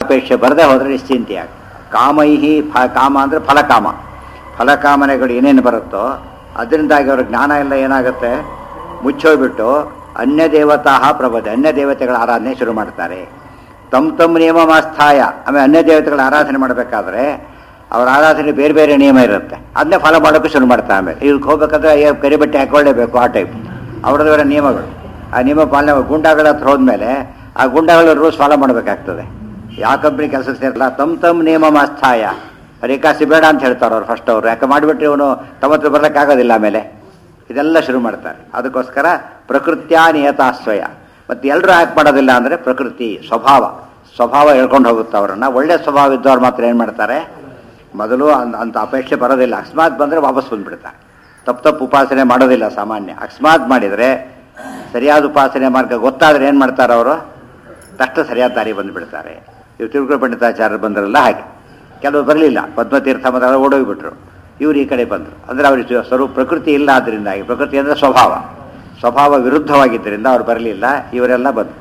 ಫಲಾಪೇಕ್ಷೆ ಬರದೇ ಹೋದರೆ ನಿಶ್ಚಿಂತೆಯಾಗಿ ಕಾಮೈಹಿ ಫ ಕಾಮ ಅಂದರೆ ಫಲಕಾಮ ಫಲಕಾಮನೆಗಳು ಏನೇನು ಬರುತ್ತೋ ಅದರಿಂದಾಗಿ ಅವ್ರ ಜ್ಞಾನ ಎಲ್ಲ ಏನಾಗುತ್ತೆ ಮುಚ್ಚೋಗ್ಬಿಟ್ಟು ಅನ್ಯ ದೇವತಾ ಪ್ರಬಂಧ ಅನ್ಯ ದೇವತೆಗಳ ಆರಾಧನೆ ಶುರು ಮಾಡ್ತಾರೆ ತಮ್ಮ ತಮ್ಮ ನಿಯಮ ಮಾಸ್ಥಾಯ ಆಮೇಲೆ ಅನ್ಯ ದೇವತೆಗಳ ಆರಾಧನೆ ಮಾಡಬೇಕಾದ್ರೆ ಅವ್ರ ಆರಾಧನೆ ಬೇರೆ ಬೇರೆ ನಿಯಮ ಇರುತ್ತೆ ಅದನ್ನೇ ಫಲ ಮಾಡೋಕ್ಕೆ ಶುರು ಮಾಡ್ತಾರೆ ಆಮೇಲೆ ಇದಕ್ಕೆ ಹೋಗ್ಬೇಕಾದ್ರೆ ಏ, ಕರಿ ಬಟ್ಟೆ ಹಾಕೊಳ್ಳೇಬೇಕು ಆ ಟೈಪ್ ಅವ್ರದ್ದು ಬೇರೆ ನಿಯಮಗಳು ಆ ನಿಯಮ ಪಾಲನೆ ಗುಂಡಾಗಳ ಹತ್ರ ಹೋದ್ಮೇಲೆ ಆ ಗುಂಡಾಗಳ ರೂಲ್ಸ್ ಫಾಲೋ ಮಾಡಬೇಕಾಗ್ತದೆ ಯಾವ ಕಂಪ್ನಿ ಕೆಲಸಕ್ಕೆ ಸೇರಲ್ಲ ತಮ್ಮ ತಮ್ಮ ನಿಯಮ ಮಾಸ್ಥಾಯ ರೇಖಾಸಿ ಬೇಡ ಅಂತ ಹೇಳ್ತಾರೆ ಅವ್ರು ಫಸ್ಟ್ ಅವರು ಯಾಕೆ ಮಾಡಿಬಿಟ್ರೆ ಇವನು ತಮ್ಮ ಹತ್ರ ಬರ್ಲಿಕ್ಕಾಗೋದಿಲ್ಲ ಆಮೇಲೆ ಇದೆಲ್ಲ ಶುರು ಮಾಡ್ತಾರೆ ಅದಕ್ಕೋಸ್ಕರ ಪ್ರಕೃತ್ಯ ನಿಯತಾಶ್ವಯ ಮತ್ತು ಎಲ್ಲರೂ ಯಾಕೆ ಮಾಡೋದಿಲ್ಲ ಅಂದರೆ ಪ್ರಕೃತಿ ಸ್ವಭಾವ ಸ್ವಭಾವ ಹೇಳ್ಕೊಂಡು ಹೋಗುತ್ತೆ ಅವರನ್ನು ಒಳ್ಳೆ ಸ್ವಭಾವ ಇದ್ದವ್ರು ಮಾತ್ರ ಏನು ಮಾಡ್ತಾರೆ ಮೊದಲು ಅನ್- ಅಂತ ಅಪೇಕ್ಷೆ ಬರೋದಿಲ್ಲ ಅಕಸ್ಮಾತ್ ಬಂದರೆ ವಾಪಸ್ ಬಂದ್ಬಿಡ್ತಾರೆ ತಪ್ಪು ತಪ್ಪು ಉಪಾಸನೆ ಮಾಡೋದಿಲ್ಲ ಸಾಮಾನ್ಯ ಅಕಸ್ಮಾತ್ ಮಾಡಿದರೆ ಸರಿಯಾದ ಉಪಾಸನೆ ಮಾರ್ಗ ಗೊತ್ತಾದರೆ ಏನು ಮಾಡ್ತಾರೆ ಅವರು ತಕ್ಷಣ ಸರಿಯಾದ ದಾರಿ ಬಂದುಬಿಡ್ತಾರೆ ಇವು ತಿರುಗುಳ ಪಂಡಿತಾಚಾರ್ಯರು ಬಂದರಲ್ಲ ಹಾಗೆ ಕೆಲವರು ಬರಲಿಲ್ಲ ಪದ್ಮತೀರ್ಥ ಮತ್ತು ಓಡೋಗ್ಬಿಟ್ರು ಇವ್ರು ಈ ಕಡೆ ಬಂದರು ಅಂದರೆ ಅವ್ರಿಗೆ ಸ್ವರೂಪ ಪ್ರಕೃತಿ ಇಲ್ಲ ಆದ್ದರಿಂದಾಗಿ ಪ್ರಕೃತಿ ಅಂದರೆ ಸ್ವಭಾವ ಸ್ವಭಾವ ವಿರುದ್ಧವಾಗಿದ್ದರಿಂದ ಅವ್ರು ಬರಲಿಲ್ಲ ಇವರೆಲ್ಲ ಬಂದರು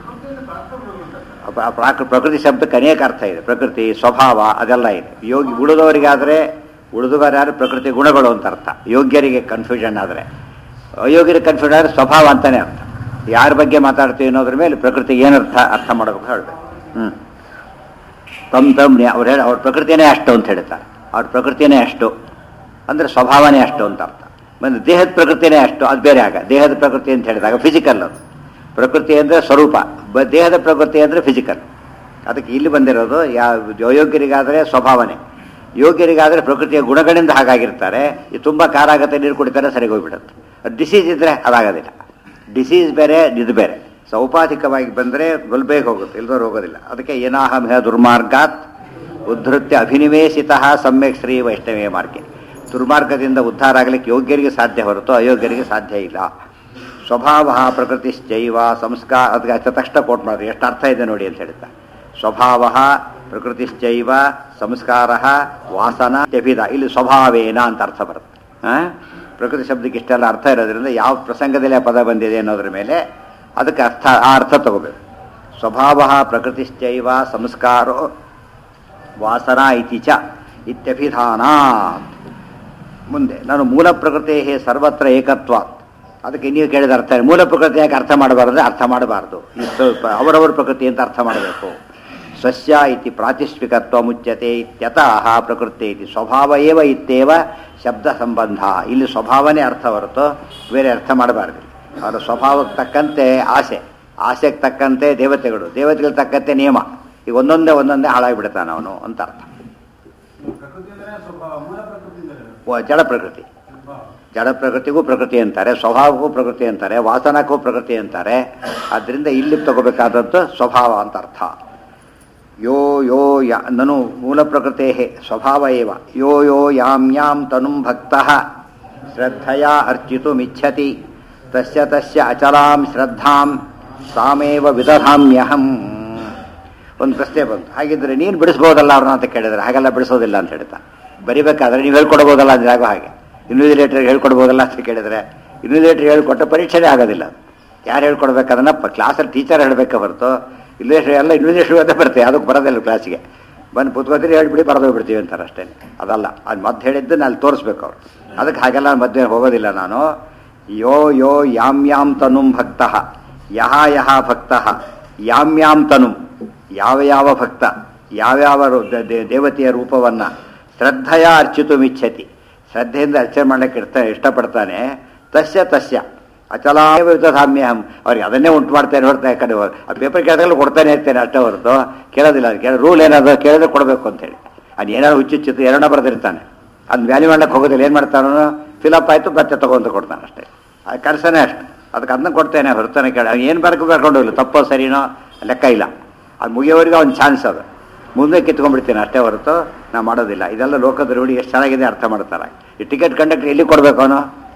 ಅಪ- ಪ್ರಾಕೃ ಪ್ರಕೃತಿ ಶಬ್ದಕ್ಕೆ ಅನೇಕ ಅರ್ಥ ಇದೆ ಪ್ರಕೃತಿ ಸ್ವಭಾವ ಅದೆಲ್ಲ ಇದೆ ಯೋಗಿ ಉಳಿದವರಿಗಾದರೆ ಉಳಿದವರು ಯಾರು ಪ್ರಕೃತಿ ಗುಣಗಳು ಅಂತ ಅರ್ಥ ಯೋಗ್ಯರಿಗೆ ಕನ್ಫ್ಯೂಷನ್ ಆದರೆ ಅಯೋಗ್ಯರಿಗೆ ಕನ್ಫ್ಯೂಷನ್ ಆದರೆ ಸ್ವಭಾವ ಅಂತಾನೆ ಅರ್ಥ ಯಾರ ಬಗ್ಗೆ ಮಾತಾಡ್ತೀವಿ ಅನ್ನೋದ್ರ ಮೇಲೆ ಪ್ರಕೃತಿ ಏನರ್ಥ ಅರ್ಥ ಮಾಡಬೇಕು ಹೇಳಬೇಕು ಹ್ಞೂ ತಮ್ಮ ತಮ್ಮ ಅವ್ರು ಹೇಳಿ ಅವ್ರ ಪ್ರಕೃತಿನೇ ಅಷ್ಟು ಅಂತ ಹೇಳ್ತಾರೆ ಅವ್ರ ಪ್ರಕೃತಿನೇ ಅಷ್ಟು ಅಂದರೆ ಸ್ವಭಾವನೇ ಅಷ್ಟು ಅಂತ ಅರ್ಥ ಮತ್ತು ದೇಹದ ಪ್ರಕೃತಿನೇ ಅಷ್ಟು ಅದು ಬೇರೆ ಆಗ ದೇಹದ ಪ್ರಕೃತಿ ಅಂತ ಹೇಳಿದಾಗ ಫಿಸಿಕಲ್ ಅದು ಪ್ರಕೃತಿ ಅಂದರೆ ಸ್ವರೂಪ ಬ ದೇಹದ ಪ್ರಕೃತಿ ಅಂದರೆ ಫಿಸಿಕಲ್ ಅದಕ್ಕೆ ಇಲ್ಲಿ ಬಂದಿರೋದು ಯಾವ ಅಯೋಗ್ಯರಿಗಾದರೆ ಸ್ವಭಾವನೆ ಯೋಗ್ಯರಿಗಾದರೆ ಪ್ರಕೃತಿಯ ಗುಣಗಳಿಂದ ಹಾಗಾಗಿರ್ತಾರೆ ಇದು ತುಂಬ ಖಾರ ಆಗುತ್ತೆ ನೀರು ಕುಡಿತಾರೆ ಸರಿಗೆ ಹೋಗ್ಬಿಡುತ್ತೆ ಡಿಸೀಸ್ ಇದ್ದರೆ ಅದಾಗೋದಿಲ್ಲ ಡಿಸೀಸ್ ಬೇರೆ ಇದು ಬೇರೆ ಸೌಪಾಧಿಕವಾಗಿ ಬಂದರೆ ಬೇಗ ಹೋಗುತ್ತೆ ಇಲ್ದವ್ರು ಹೋಗೋದಿಲ್ಲ ಅದಕ್ಕೆ ಏನಾಹಮೇಹ ದುರ್ಮಾರ್ಗಾತ್ ಉದ್ಧತ್ಯ ಅಭಿನಿವೇಶಿತ ಸಮ್ಯಕ್ ಶ್ರೀ ವೈಷ್ಣವೇ ಮಾರ್ಗೆ ದುರ್ಮಾರ್ಗದಿಂದ ಉದ್ಧಾರ ಆಗಲಿಕ್ಕೆ ಯೋಗ್ಯರಿಗೆ ಸಾಧ್ಯ ಹೊರತು ಅಯೋಗ್ಯರಿಗೆ ಸಾಧ್ಯ ಇಲ್ಲ ಸ್ವಭಾವ ಪ್ರಕೃತಿಶ್ಚೈವ ಸಂಸ್ಕಾರ ಅದಕ್ಕೆ ಅರ್ಥ ತಕ್ಷಣ ಕೋಟ್ ಮಾಡಿರಿ ಎಷ್ಟು ಅರ್ಥ ಇದೆ ನೋಡಿ ಅಂತ ಹೇಳ್ತಾರೆ ಸ್ವಭಾವ ಪ್ರಕೃತಿಶ್ಚೈವ ಸಂಸ್ಕಾರ ವಾಸನ ತ್ಯಭಿದ ಇಲ್ಲಿ ಸ್ವಭಾವೇನ ಅಂತ ಅರ್ಥ ಬರುತ್ತೆ ಆ? ಪ್ರಕೃತಿ ಶಬ್ದಕ್ಕೆ ಇಷ್ಟೆಲ್ಲ ಅರ್ಥ ಇರೋದ್ರಿಂದ ಯಾವ ಪ್ರಸಂಗದಲ್ಲಿ ಆ ಪದ ಬಂದಿದೆ ಅನ್ನೋದ್ರ ಮೇಲೆ ಅದಕ್ಕೆ ಅರ್ಥ ಆ ಅರ್ಥ ತಗೋಬೇಕು ಸ್ವಭಾವ ಪ್ರಕೃತಿಶ್ಚೈವ ಸಂಸ್ಕಾರೋ ವಾಸನಾ ಇತಿ ಚ ಇತ್ಯಭಿಧಾನ ಮುಂದೆ ನಾನು ಮೂಲ ಪ್ರಕೃತಿ ಸರ್ವತ್ರ ಏಕತ್ವ ಅದಕ್ಕೆ ನೀವು ಕೇಳಿದ ಅರ್ಥ ಏನು? ಮೂಲ ಪ್ರಕೃತಿ ಯಾಕೆ ಅರ್ಥ ಮಾಡಬಾರ್ದು ಅರ್ಥ ಮಾಡಬಾರ್ದು ಈ ಸ್ವಲ್ಪ ಅವರವರ ಪ್ರಕೃತಿ ಅಂತ ಅರ್ಥ ಮಾಡಬೇಕು ಸ್ವಸ್ಯ ಇತಿ ಪ್ರಾತಿಷ್ಠಿಕತ್ವ ಮುಚ್ಯತೆ ಇತ್ಯತಃ ಪ್ರಕೃತಿ ಇತಿ ಸ್ವಭಾವ ಏವ ಇತ್ತೇವ ಶಬ್ದ ಸಂಬಂಧ ಇಲ್ಲಿ ಸ್ವಭಾವನೇ ಅರ್ಥ ಹೊರತು ಬೇರೆ ಅರ್ಥ ಮಾಡಬಾರ್ದು ಅವರ ಸ್ವಭಾವಕ್ಕೆ ತಕ್ಕಂತೆ ಆಸೆ ಆಸೆಗೆ ತಕ್ಕಂತೆ ದೇವತೆಗಳು ದೇವತೆಗಳಿಗೆ ತಕ್ಕಂತೆ ನಿಯಮ ಈಗ ಒಂದೊಂದೇ ಒಂದೊಂದೇ ಹಾಳಾಗಿಬಿಡ್ತಾನೆ ಅವನು ಅಂತ ಅರ್ಥ ಪ್ರಕೃತಿ ಅಂದ್ರೆ ಸ್ವಭಾವ ಮೂಲ ಪ್ರಕೃತಿ ಅಂದ್ರೆ ವ- ಜಡ ಪ್ರಕೃತಿ ಸ್ವಭಾವ ಜಡ ಪ್ರಕೃತಿಗೂ ಪ್ರಕೃತಿ ಅಂತಾರೆ ಸ್ವಭಾವಕ್ಕೂ ಪ್ರಕೃತಿ ಅಂತಾರೆ ವಾಸನಕ್ಕೂ ಪ್ರಕೃತಿ ಅಂತಾರೆ ಆದ್ದರಿಂದ ಇಲ್ಲಿ ತಗೋಬೇಕಾದದ್ದು ಸ್ವಭಾವ ಅಂತ ಅರ್ಥ ಯೋ ಯೋ ಯ ನನು ಮೂಲ ಪ್ರಕೃತೆ ಸ್ವಭಾವ ಏವ ಯೋ ಯೋ ಯಾಂ ಯಾಂ ತನುಂ ಭಕ್ತ ಶ್ರದ್ಧೆಯ ಅರ್ಚಿತುಮಿಚ್ಛತಿ ತಸ್ಯ ತಸ್ಯ ಅಚಲಾಂ ಶ್ರದ್ಧಾಂ ಸಾಮೇವ ವಿದಧಾಮ್ಯಹಂ ಒಂದು ಪ್ರಶ್ನೆ ಬಂತು ಹಾಗಿದ್ರೆ ನೀನು ಬಿಡಿಸ್ಬೋದಲ್ಲ ಅವ್ರನ್ನ ಅಂತ ಕೇಳಿದ್ರೆ ಹಾಗೆಲ್ಲ ಬಿಡಿಸೋದಿಲ್ಲ ಅಂತ ಹೇಳ್ತಾ ಬರಿಬೇಕಾದ್ರೆ ನೀವು ಹೇಳ್ಕೊಡ್ಬೋದಲ್ಲ ಅಂದ್ರೆ ಆಗೋ ಹಾಗೆ ಇನ್ವಿಜಿಲೇಟರ್ಗೆ ಹೇಳ್ಕೊಡ್ಬೋದಲ್ಲ ಅಂತ ಕೇಳಿದ್ರೆ ಇನ್ವಿಜಿಲೇಟರ್ ಹೇಳ್ಕೊಟ್ಟ ಪರೀಕ್ಷೆನೇ ಆಗೋದಿಲ್ಲ ಯಾರು ಹೇಳ್ಕೊಡ್ಬೇಕು ಅದನ್ನ ಕ್ಲಾಸಲ್ಲಿ ಟೀಚರ್ ಹೇಳಬೇಕೆ ಹೊರತು ಇನ್ವಿಜಿಲೇಟರ್ ಎಲ್ಲ ಇನ್ವಿಜಿಲೇಟರ್ ಅಂತ ಬರ್ತೇವೆ ಅದಕ್ಕೆ ಬರೋದಿಲ್ಲ ಕ್ಲಾಸಿಗೆ ಬಂದು ಕೂತ್ಕೋತೀರಿ ಹೇಳ್ಬಿಡಿ ಬರೆದೋಗ್ಬಿಡ್ತೀವಿ ಅಂತಾರೆ ಅಷ್ಟೇ ಅದಲ್ಲ ಅದು ಮದ್ದು ಹೇಳಿದ್ದು ನಾನು ತೋರಿಸ್ಬೇಕು ಅವ್ರು ಅದಕ್ಕೆ ಹಾಗೆಲ್ಲ ಮಧ್ಯೆ ಹೋಗೋದಿಲ್ಲ ನಾನು ಯೋ ಯೋ ಯಾಂ ಯಾಂ ತನುಂ ಭಕ್ತ ಯಹ ಯಹ ಭಕ್ತ ಯಾಂ ಯಾಂ ತನುಂ ಯಾವ ಯಾವ ಭಕ್ತ ಯಾವ್ಯಾವ ರು- ದ- ದೇ- ದೇವತೆಯ ರೂಪವನ್ನು ಶ್ರದ್ಧೆಯ ಅರ್ಚಿತು ಮಿಚ್ಛತಿ ಶ್ರದ್ಧೆಯಿಂದ ಅರ್ಚನೆ ಮಾಡಕ್ಕೆ ಇರ್ತಾ ಇಷ್ಟಪಡ್ತಾನೆ ತಸ್ಯ ತಸ್ಯ ಅಚಲಾಯ ವಿಧಾಮ್ಯಹಂ ಅವ್ರಿಗೆ ಅದನ್ನೇ ಉಂಟು ಮಾಡ್ತೇನೆ ಹೊರತು ಯಾಕಂದ್ರೆ ಅವ್ರು- ಆ ಪೇಪರ್ ಕೇಳಿದಾಗಲೂ ಕೊಡ್ತಾನೆ ಇರ್ತೇನೆ ಅಷ್ಟೇ ಹೊರತು ಕೇಳೋದಿಲ್ಲ ಕೇಳ ರೂಲ್ ಏನಾದ್ರು ಕೇಳಿದ್ರೆ ಕೊಡಬೇಕು ಅಂತೇಳಿ ಅದು ಏನಾದ್ರು ಹುಚ್ಚುಚ್ಚಿತ್ತು ಎರಡನ್ನ ಬರೆದಿರ್ತಾನೆ ಅದನ್ನ ವ್ಯಾಲ್ಯೂ ಮಾಡ್ಲಿಕ್ಕೆ ಹೋಗೋದಿಲ್ಲ ಏನು ಮಾಡ್ತಾನೋ ಫಿಲಪ್ ಆಯಿತು ಮತ್ತೆ ತಗೊಂಡು ಕೊಡ್ತಾನೆ ಅಷ್ಟೇ ಅದು ಕೆಲಸನೇ ಅಷ್ಟು ಅದಕ್ಕೆ ಅದನ್ನ ಕೊಡ್ತೇನೆ ಹೊರತಾನೆ ಕೇಳ ಏನು ಬರ್ಕೊ ಬರ್ಕೊಂಡು ಹೋಗಿಲ್ಲ ತಪ್ಪೋ ಸರಿನೋ ಲೆಕ್ಕ ಇಲ್ಲ ಅದು ಮುಗಿಯೋವರೆಗೆ ಒಂದು ಚಾನ್ಸ್ ಅದು ಮುಂದೆ ಕಿತ್ಕೊಂಡ್ಬಿಡ್ತೀನಿ ಅಷ್ಟೇ ಹೊರತು ನಾ ಮಾಡೋದಿಲ್ಲ ಇದೆಲ್ಲ ಲೋಕದ ರೂಢಿ ಎಷ್ಟು ಚೆನ್ನಾಗಿದೆ ಅರ್ಥ ಮಾಡ್ತಾರೆ ಈ ಟಿಕೆಟ್ ಕಂಡಕ್ಟರ್ ಎಲ್ಲಿ ಕೊಡಬೇಕು ಅವನು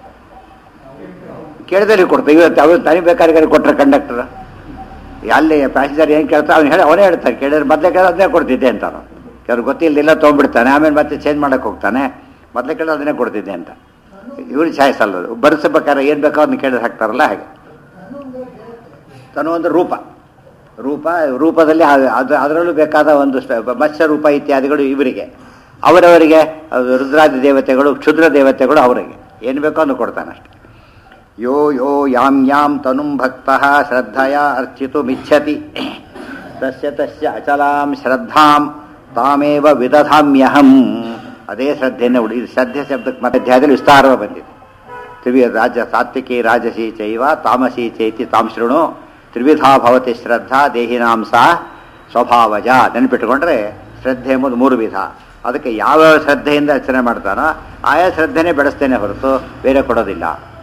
ಕೇಳಿದಲ್ಲಿ ಕೊಡ್ತಾರೆ ಇವತ್ತು ಅವ್ರು ತನಿ ಬೇಕಾದ್ರೆ ಕೊಟ್ಟರೆ ಕಂಡಕ್ಟರ್ ಅಲ್ಲಿ ಪ್ಯಾಸೆಂಜರ್ ಏನು ಕೇಳ್ತಾ ಅವ್ನು ಹೇಳಿ ಅವನೇ ಹೇಳ್ತಾರೆ ಕೇಳಿದ್ರೆ ಮೊದಲೇ ಕೇಳಿ ಅದನ್ನೇ ಕೊಡ್ತಿದ್ದೆ ಅಂತ ಅವನು ಕೆಲವ್ರು ಗೊತ್ತಿಲ್ಲದಿಲ್ಲ ತೊಗೊಂಡ್ಬಿಡ್ತಾನೆ ಆಮೇಲೆ ಮತ್ತೆ ಚೇಂಜ್ ಮಾಡಕ್ಕೆ ಹೋಗ್ತಾನೆ ಮೊದಲೇ ಕೇಳಿ ಅದನ್ನೇ ಕೊಡ್ತಿದ್ದೆ ಅಂತ ಇವ್ರು ಚಾಯ್ಸ್ ಅಲ್ಲದು ಬರೆಸಬೇಕಾದ್ರೆ ಏನು ಬೇಕೋ ಅದನ್ನ ಕೇಳಿದ್ರೆ ಹಾಕ್ತಾರಲ್ಲ ಹಾಗೆ ತನ್ನ ಒಂದು ರೂಪ ರೂಪ ರೂಪದಲ್ಲಿ ಆ- ಅದು ಅದರಲ್ಲೂ ಬೇಕಾದ ಒಂದು ಸ್ಪ- ಮತ್ಸ್ಯ ರೂಪ ಇತ್ಯಾದಿಗಳು ಇವರಿಗೆ ಅವರವರಿಗೆ ಅದು ರುದ್ರಾದಿ ದೇವತೆಗಳು ಕ್ಷುದ್ರ ದೇವತೆಗಳು ಅವರಿಗೆ ಏನು ಬೇಕೋ ಅನ್ನು ಕೊಡ್ತಾನೆ ಅಷ್ಟೆ ಯೋ ಯೋ ಯಾಂ ಯಾಂ ತನುಂ ಭಕ್ತ ಶ್ರದ್ಧಯ ಅರ್ಚಿತು ಮಿಚ್ಛತಿ ತಸ್ಯ ತಸ್ಯ ಅಚಲಾಂ ಶ್ರದ್ಧಾಂ ತಾಮೇವ ವಿದಧಾಮ್ಯಹಂ ಅದೇ ಶ್ರದ್ಧೆಯನ್ನು ಉಳಿ ಇದು ಶ್ರದ್ಧೆ ಶಬ್ದಕ್ಕೆ ಮತ್ತೆ ಅಧ್ಯಾಯದಲ್ಲಿ ವಿಸ್ತಾರವಾಗಿ ಬಂದಿದೆ ತ್ರಿವಿ ರಾಜ ಸಾತ್ವಿಕಿ ರಾಜಸಿ ಚೈವ ತಾಮಸಿ ಚೈತಿ ತಾಂ ಶೃಣು ತ್ರಿವಿಧಾ ಭವತಿ ಶ್ರದ್ಧಾ ದೇಹಿನಾಂ ಸಾ ಸ್ವಭಾವಜ ನೆನಪಿಟ್ಟುಕೊಂಡ್ರೆ ಶ್ರದ್ಧೆ ಎಂಬುದು ಮೂರು ವಿಧ ಅದಕ್ಕೆ ಯಾವ ಶ್ರದ್ಧೆಯಿಂದ ರಚನೆ ಮಾಡ್ತಾನೋ ಆಯಾ ಶ್ರದ್ಧೆನೇ ಬೆಳೆಸ್ತೇನೆ ಹೊರತು ಬೇರೆ ಕೊಡೋದಿಲ್ಲ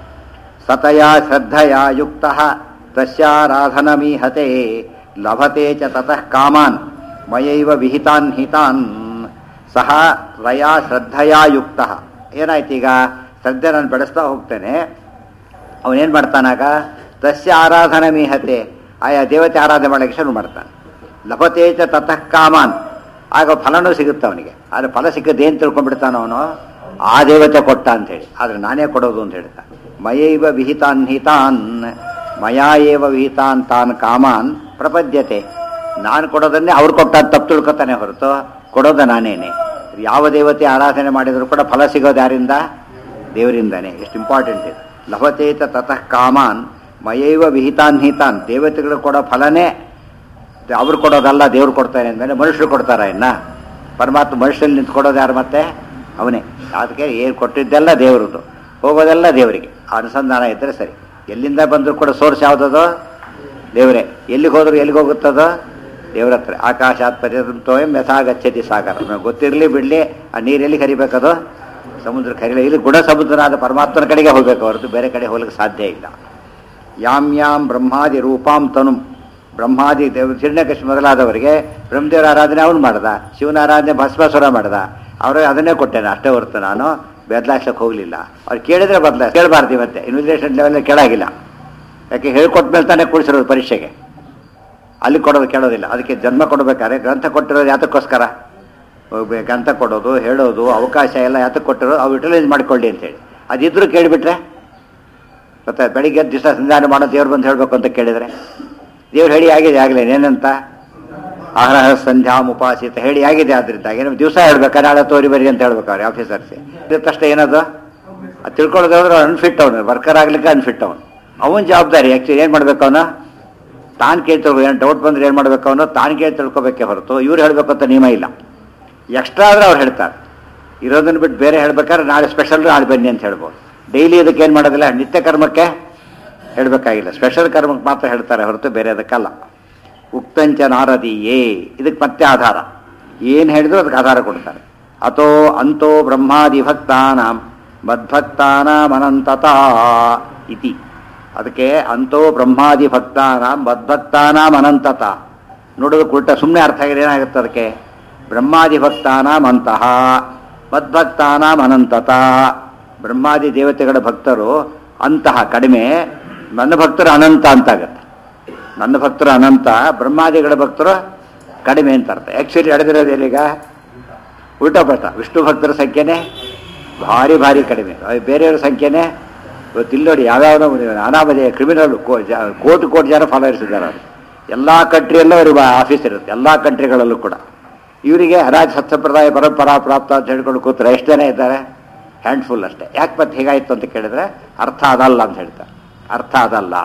ಸತಯ ಶ್ರದ್ಧಯ ಯುಕ್ತ ತಸ್ಯಾರಾಧನಮೀಹತೆ ಲಭತೆ ಚ ತತಃ ಕಾಮಾನ್ ಮಯೈವ ವಿಹಿತಾನ್ ಹಿತಾನ್ ಸಹ ರಯಾ ಶ್ರದ್ಧಯಾ ಯುಕ್ತ ಏನಾಯ್ತು ಈಗ ಶ್ರದ್ಧೆ ನಾನು ಬೆಳೆಸ್ತಾ ಹೋಗ್ತೇನೆ ಅವನೇನು ಮಾಡ್ತಾನಾಗ ತಸ್ಯ ಆರಾಧನ ಮೀಹತೆ ಆಯಾ ದೇವತೆ ಆರಾಧನೆ ಮಾಡಲಿಕ್ಕೆ ಶುರು ಮಾಡ್ತಾನೆ ಲಭತೆ ಚ ತತಃ ಕಾಮಾನ್ ಆಗ ಫಲನೂ ಸಿಗುತ್ತೆ ಅವನಿಗೆ ಆದರೆ ಫಲ ಸಿಕ್ಕದ್ದು ಏನು ತಿಳ್ಕೊಂಡ್ಬಿಡ್ತಾನ ಅವನು ಆ ದೇವತೆ ಕೊಟ್ಟ ಅಂತೇಳಿ ಆದರೆ ನಾನೇ ಕೊಡೋದು ಅಂತ ಹೇಳ್ತಾನೆ ಮಯೈವ ವಿಹಿತಾನ್ ಹಿತಾನ್ ಮಯಾ ಏವ ವಿಹಿತಾನ್ ತಾನ್ ಕಾಮಾನ್ ಪ್ರಪದ್ಯತೆ ನಾನು ಕೊಡೋದನ್ನೇ ಅವ್ರು ಕೊಟ್ಟ ಅಂತ ತಪ್ಪು ತಿಳ್ಕೊತಾನೆ ಹೊರತು ಕೊಡೋದು ನಾನೇನೆ ಯಾವ ದೇವತೆ ಆರಾಧನೆ ಮಾಡಿದರೂ ಕೂಡ ಫಲ ಸಿಗೋದು ಯಾರಿಂದ ದೇವರಿಂದಾನೆ ಎಷ್ಟು ಇಂಪಾರ್ಟೆಂಟ್ ಇದು ಲಭತೇತ ತತಃ ಕಾಮಾನ್ ಮಯೈವ ವಿಹಿತಾನ್ ಹಿತಾನ್ ದೇವತೆಗಳು ಕೊಡೋ ಫಲನೇ ಅವ್ರು ಕೊಡೋದಲ್ಲ ದೇವ್ರು ಕೊಡ್ತಾನೆ ಅಂದಮೇಲೆ ಮನುಷ್ಯರು ಕೊಡ್ತಾರ ಇನ್ನ ಪರಮಾತ್ಮ ಮನುಷ್ಯರಲ್ಲಿ ನಿಂತು ಕೊಡೋದು ಯಾರು ಮತ್ತೆ ಅವನೇ ಅದಕ್ಕೆ ಏನು ಕೊಟ್ಟಿದ್ದೆಲ್ಲ ದೇವರದು ಹೋಗೋದೆಲ್ಲ ದೇವರಿಗೆ ಆ ಅನುಸಂಧಾನ ಇದ್ದರೆ ಸರಿ ಎಲ್ಲಿಂದ ಬಂದರೂ ಕೂಡ ಸೋರ್ಸ್ ಯಾವುದದು ದೇವರೇ ಎಲ್ಲಿಗೆ ಹೋದ್ರು ಎಲ್ಲಿಗೆ ಹೋಗುತ್ತದೋ ದೇವ್ರ ಹತ್ರ ಆಕಾಶಾತ್ ಪರ್ಯಂತೋಯಂ ಯಥಾ ಗಚ್ಚತಿ ಸಾಗರ ನಮ್ಗೆ ಗೊತ್ತಿರಲಿ ಬಿಡಲಿ ಆ ನೀರೆಲ್ಲಿ ಕರಿಬೇಕದು ಸಮುದ್ರ ಕರಿಲಿ ಇಲ್ಲಿ ಗುಣ ಸಮುದ್ರನಾದ ಪರಮಾತ್ಮನ ಕಡೆಗೆ ಹೋಗ್ಬೇಕು ಹೊರತು ಬೇರೆ ಕಡೆ ಹೋಗ್ಲಿಕ್ಕೆ ಸಾಧ್ಯ ಇಲ್ಲ ಯಾಂ ಯಾಂ ಬ್ರಹ್ಮಾದಿ ರೂಪಾಂ ತನು ಬ್ರಹ್ಮಾದಿ ದೇವ ಹಿರಣ್ಯಕಶಿ ಮೊದಲಾದವರಿಗೆ ಬ್ರಹ್ಮದೇವರ ಆರಾಧನೆ ಅವನು ಮಾಡ್ದ ಶಿವನ ಆರಾಧನೆ ಭಸ್ಮಾಸುರ ಮಾಡ್ದ ಅವ್ರಿಗೆ ಅದನ್ನೇ ಕೊಟ್ಟೇನೆ ಅಷ್ಟೇ ಹೊರತು ನಾನು ಬದಲಾಯಿಸಕ್ಕೆ ಹೋಗಲಿಲ್ಲ ಅವ್ರು ಕೇಳಿದ್ರೆ ಬದಲ ಕೇಳಬಾರ್ದು ಇವತ್ತೆ ಇನ್ವಿಟೇಷನ್ ಲೆವೆಲ್ ಕೇಳಾಗಿಲ್ಲ ಯಾಕೆ ಹೇಳ್ಕೊಟ್ಟ ಮೇಲೆ ತಾನೇ ಕೂಡಿಸಿರೋದು ಪರೀಕ್ಷೆಗೆ ಅಲ್ಲಿ ಕೊಡೋದು ಕೇಳೋದಿಲ್ಲ ಅದಕ್ಕೆ ಜನ್ಮ ಕೊಡಬೇಕಾದ್ರೆ ಗ್ರಂಥ ಕೊಟ್ಟಿರೋದು ಯಾತಕ್ಕೋಸ್ಕರ ಒಬ್ಬ ಗ್ರಂಥ ಕೊಡೋದು ಹೇಳೋದು ಅವಕಾಶ ಎಲ್ಲ ಯಾತಕ್ಕೆ ಕೊಟ್ಟಿರೋದು ಅವು ಯುಟಿಲೈಸ್ ಮಾಡ್ಕೊಳ್ಳಿ ಅಂತೇಳಿ ಅದಿದ್ರು ಕೇಳಿಬಿಟ್ರೆ ಮತ್ತೆ ಬೆಳಿಗ್ಗೆ ಎದ್ದ ದಿವಸ ಸಂಧಾನ ಮಾಡೋ ದೇವ್ರು ಬಂದು ಹೇಳಬೇಕು ಅಂತ ಕೇಳಿದರೆ ದೇವ್ರು ಹೇಳಿ ಆಗಿದೆ ಆಗಲೇ ಏನಂತ ಆಹಾರ ಸಂಧ್ಯಾ ಉಪಾಸಿತ ಹೇಳಿ ಆಗಿದೆ ಆದ್ರಿಂದ ಏನೋ ದಿವಸ ಹೇಳ್ಬೇಕಾ ನಾಳೆ ತೋರಿ ಬರಿ ಅಂತ ಹೇಳ್ಬೇಕಾದ್ರೆ ಆಫೀಸರ್ಸೆ ಇದ್ದ ತಕ್ಷಣ ಏನದು ಅದು ತಿಳ್ಕೊಳ್ಳೋದಾದ್ರೆ ಅನ್ಫಿಟ್ ಅವನು ವರ್ಕರ್ ಆಗ್ಲಿಕ್ಕೆ ಅನ್ಫಿಟ್ ಅವನು ಅವನ ಜವಾಬ್ದಾರಿ ಆ್ಯಕ್ಚುಲಿ ಏನು ಮಾಡ್ಬೇಕು ಅವನು ತಾನು ಕೇಳಿ ತಿಳ್ಕೊ ಏನು ಡೌಟ್ ಬಂದ್ರೆ ಏನು ಮಾಡ್ಬೇಕು ಅವನು ತಾನು ಕೇಳಿ ತಿಳ್ಕೊಬೇಕೇ ಹೊರತು ಇವ್ರು ಹೇಳಬೇಕು ಅಂತ ನಿಯಮ ಇಲ್ಲ ಎಕ್ಸ್ಟ್ರಾ ಆದರೆ ಅವ್ರು ಹೇಳ್ತಾರೆ ಇರೋದನ್ನ ಬಿಟ್ಟು ಬೇರೆ ಹೇಳ್ಬೇಕಾದ್ರೆ ನಾಳೆ ಸ್ಪೆಷಲ್ ನಾಳೆ ಬನ್ನಿ ಅಂತ ಹೇಳ್ಬೋದು ಡೈಲಿ ಇದಕ್ಕೆ ಏನು ಮಾಡೋದಿಲ್ಲ ನಿತ್ಯ ಕರ್ಮಕ್ಕೆ ಹೇಳಬೇಕಾಗಿಲ್ಲ ಸ್ಪೆಷಲ್ ಕರ್ಮಕ್ಕೆ ಮಾತ್ರ ಹೇಳ್ತಾರೆ ಹೊರತು ಬೇರೆ ಅದಕ್ಕಲ್ಲ ಉಕ್ತಂಚ ನಾರದೀಯೇ ಇದಕ್ಕೆ ಮತ್ತೆ ಆಧಾರ ಏನು ಹೇಳಿದ್ರು ಅದಕ್ಕೆ ಆಧಾರ ಕೊಡ್ತಾರೆ ಅಥೋ ಅಂತೋ ಬ್ರಹ್ಮಾದಿ ಭಕ್ತಾನಾಂ ಮದ್ಭಕ್ತಾನಾಂ ಅನಂತತಾ ಇತಿ ಅದಕ್ಕೆ ಅಂತೋ ಬ್ರಹ್ಮಾದಿ ಭಕ್ತಾನಾಂ ಮದ್ಭಕ್ತಾನಾಂ ಅನಂತತ ನೋಡೋದಕ್ಕೆ ಉಲ್ಟ ಸುಮ್ಮನೆ ಅರ್ಥ ಆಗಿದೆ ಏನಾಗುತ್ತೆ ಅದಕ್ಕೆ ಬ್ರಹ್ಮಾದಿ ಭಕ್ತಾನಾಂ ಅಂತಹ ಮದ್ಭಕ್ತಾನಾಂ ಅನಂತತ ಬ್ರಹ್ಮಾದಿ ದೇವತೆಗಳ ಭಕ್ತರು ಅಂತಹ ಕಡಿಮೆ ನನ್ನ ಭಕ್ತರು ಅನಂತ ಅಂತಾಗತ್ತೆ ನನ್ನ ಭಕ್ತರು ಅನಂತ ಬ್ರಹ್ಮಾದಿಗಳ ಭಕ್ತರು ಕಡಿಮೆ ಅಂತ ಅರ್ಥ ಆ್ಯಕ್ಚುಲಿ ನಡೆದಿರೋದು ಏನೀಗ ಉಲ್ಟಾ ಪಲ್ಟಾ ವಿಷ್ಣು ಭಕ್ತರ ಸಂಖ್ಯೆನೇ ಭಾರಿ ಭಾರಿ ಕಡಿಮೆ ಅಹ್ ಬೇರೆಯವ್ರ ಸಂಖ್ಯೆನೇ ಇವತ್ತು ಇಲ್ಲಿ ನೋಡಿ ಯಾವ್ಯಾವ ಅನಾಮಧೇಯ ಕ್ರಿಮಿನಲ್ ಕೋಟಿ ಕೋಟಿ ಜನ ಫಾಲೋವರ್ಸ್ ಇದ್ದಾರೆ ಅವರು ಎಲ್ಲ ಕಂಟ್ರಿಯಲ್ಲೂ ಅವ್ರಿಗೆ ಆಫೀಸ್ ಇರುತ್ತೆ ಎಲ್ಲ ಕಂಟ್ರಿಗಳಲ್ಲೂ ಕೂಡ ಇವರಿಗೆ ಅರಾಜ ಸತ್ಸಂಪ್ರದಾಯ ಪರಂಪರಾ ಪ್ರಾಪ್ತ ಅಂತ ಹೇಳ್ಕೊಂಡು ಕೂತ್ರೆ ಎಷ್ಟು ಜನ ಇದ್ದಾರೆ ಹ್ಯಾಂಡ್ಫುಲ್ ಅಷ್ಟೇ ಯಾಕೆ ಮತ್ತೆ ಹೇಗಾಯ್ತು ಅಂತ ಕೇಳಿದ್ರೆ ಅರ್ಥ ಅದಲ್ಲ ಅಂತ ಹೇಳ್ತಾರೆ ಅರ್ಥ ಅದಲ್ಲ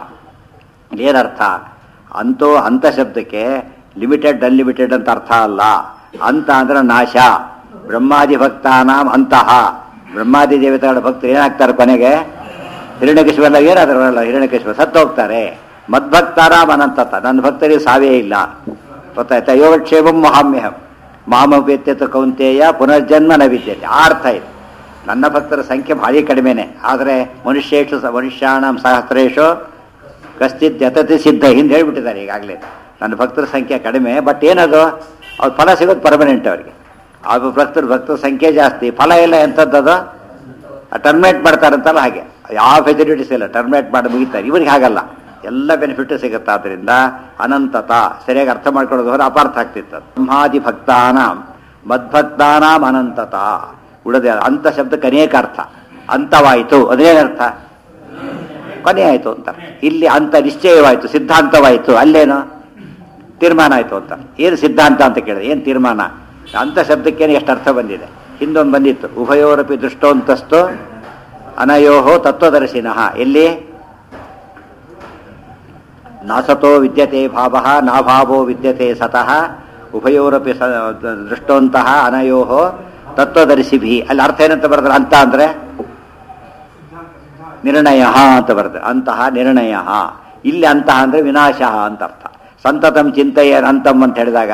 ಏನರ್ಥ ಅಂತೂ ಅಂತ ಶಬ್ದಕ್ಕೆ ಲಿಮಿಟೆಡ್ ಅನ್ಲಿಮಿಟೆಡ್ ಅಂತ ಅರ್ಥ ಅಲ್ಲ ಅಂತ ಅಂದ್ರೆ ನಾಶ ಬ್ರಹ್ಮಾದಿ ಭಕ್ತಾನಾಂ ಅಂತಹ ಬ್ರಹ್ಮಾದಿ ದೇವತೆಗಳ ಭಕ್ತರು ಏನಾಗ್ತಾರೆ ಕೊನೆಗೆ ಹಿರಣ್ಯಕೇಶ್ವರ ಏನಾದ್ರಲ್ಲ ಹಿರಣ್ಯಕೇಶ್ವರ ಸತ್ತು ಹೋಗ್ತಾರೆ ಮದ್ಭಕ್ತಾರಾಮ್ ಅನಂತತ ನನ್ನ ಭಕ್ತರಿಗೆ ಸಾವೇ ಇಲ್ಲ ಗೊತ್ತಾಯ್ತಾ ಯೋಗಕ್ಷೇಮಂ ಮಹಾಮ್ಯಹಂ ಮಾಮವ್ಯತ್ಯತ ಕೌಂತೆಯ ಪುನರ್ಜನ್ಮ ನ ವಿದ್ಯತೆ ಆ ಅರ್ಥ ಇದೆ ನನ್ನ ಭಕ್ತರ ಸಂಖ್ಯೆ ಭಾರಿ ಕಡಿಮೆನೆ ಆದರೆ ಮನುಷ್ಯೇಶು ಸ ಮನುಷ್ಯಾಣಂ ಸಹಸ್ರೇಶು ಕಶ್ಚಿತ್ ಯತತಿ ಸಿದ್ಧ ಹಿಂದೆ ಹೇಳ್ಬಿಟ್ಟಿದ್ದಾರೆ ಈಗಾಗಲೇ ನನ್ನ ಭಕ್ತರ ಸಂಖ್ಯೆ ಕಡಿಮೆ ಬಟ್ ಏನದು ಅವ್ರ ಫಲ ಸಿಗೋದು ಪರ್ಮನೆಂಟ್ ಅವರಿಗೆ ಆ ಭಕ್ತರ ಭಕ್ತರ ಸಂಖ್ಯೆ ಜಾಸ್ತಿ ಫಲ ಎಲ್ಲ ಎಂಥದ್ದದು ಟರ್ಮಿನೇಟ್ ಮಾಡ್ತಾರಂತಲ್ಲ ಹಾಗೆ ಯಾವ ಫೆಸಿಲಿಟೀಸ್ ಇಲ್ಲ ಟರ್ಮಿನೇಟ್ ಮಾಡಿ ಮುಗಿತಾರೆ ಇವ್ರಿಗೆ ಹಾಗಲ್ಲ ಎಲ್ಲ ಬೆನಿಫಿಟ್ ಸಿಗುತ್ತೆ ಆದ್ದರಿಂದ ಅನಂತತ ಸರಿಯಾಗಿ ಅರ್ಥ ಮಾಡ್ಕೊಳ್ಳೋದು ಹೊರ ಅಪಾರ್ಥ ಆಗ್ತಿತ್ತು ಅದು. ಬ್ರಹ್ಮಾದಿ ಭಕ್ತಾನಾಂ ಮದ್ಭಕ್ತಾನಾಂ ಅನಂತತ ಉಳಿದ ಅಂತ ಶಬ್ದಕ್ಕೆ ಅನೇಕ ಅರ್ಥ ಅಂತವಾಯಿತು ಅದೇನರ್ಥ ಕೊನೆ ಆಯಿತು ಅಂತ ಇಲ್ಲಿ ಅಂತ ನಿಶ್ಚಯವಾಯಿತು ಸಿದ್ಧಾಂತವಾಯಿತು ಅಲ್ಲೇನು ತೀರ್ಮಾನ ಆಯಿತು ಅಂತ ಏನು ಸಿದ್ಧಾಂತ ಅಂತ ಕೇಳಿದೆ ಏನು ತೀರ್ಮಾನ ಅಂತ ಶಬ್ದಕ್ಕೇನು ಎಷ್ಟು ಅರ್ಥ ಬಂದಿದೆ ಹಿಂದೊಂದು ಬಂದಿತ್ತು ಉಭಯೋರಪಿ ದೃಷ್ಟೋಂತಸ್ತು ಅನಯೋಹೋ ತತ್ವದರ್ಶಿನಃ ಎಲ್ಲಿ ನಾಸತೋ ವಿದ್ಯತೆ ಭಾವ ನಾಭಾವೋ ವಿದ್ಯತೆ ಸತಃ ಉಭಯೋರಪಿ ಸ ದೃಷ್ಟೋಂತಹ ಅನಯೋಹೋ ತತ್ವದರ್ಶಿಭಿ ಅಲ್ಲಿ ಅರ್ಥ ಏನಂತ ಬರೆದ್ರೆ ಅಂತ ಅಂದರೆ ನಿರ್ಣಯ ಅಂತ ಬರ್ತದೆ ಅಂತಹ ನಿರ್ಣಯ ಇಲ್ಲಿ ಅಂತಹ ಅಂದರೆ ವಿನಾಶ ಅಂತ ಅರ್ಥ ಸಂತತಂ ಚಿಂತೆಯ ಅಂತಂ ಅಂತ ಹೇಳಿದಾಗ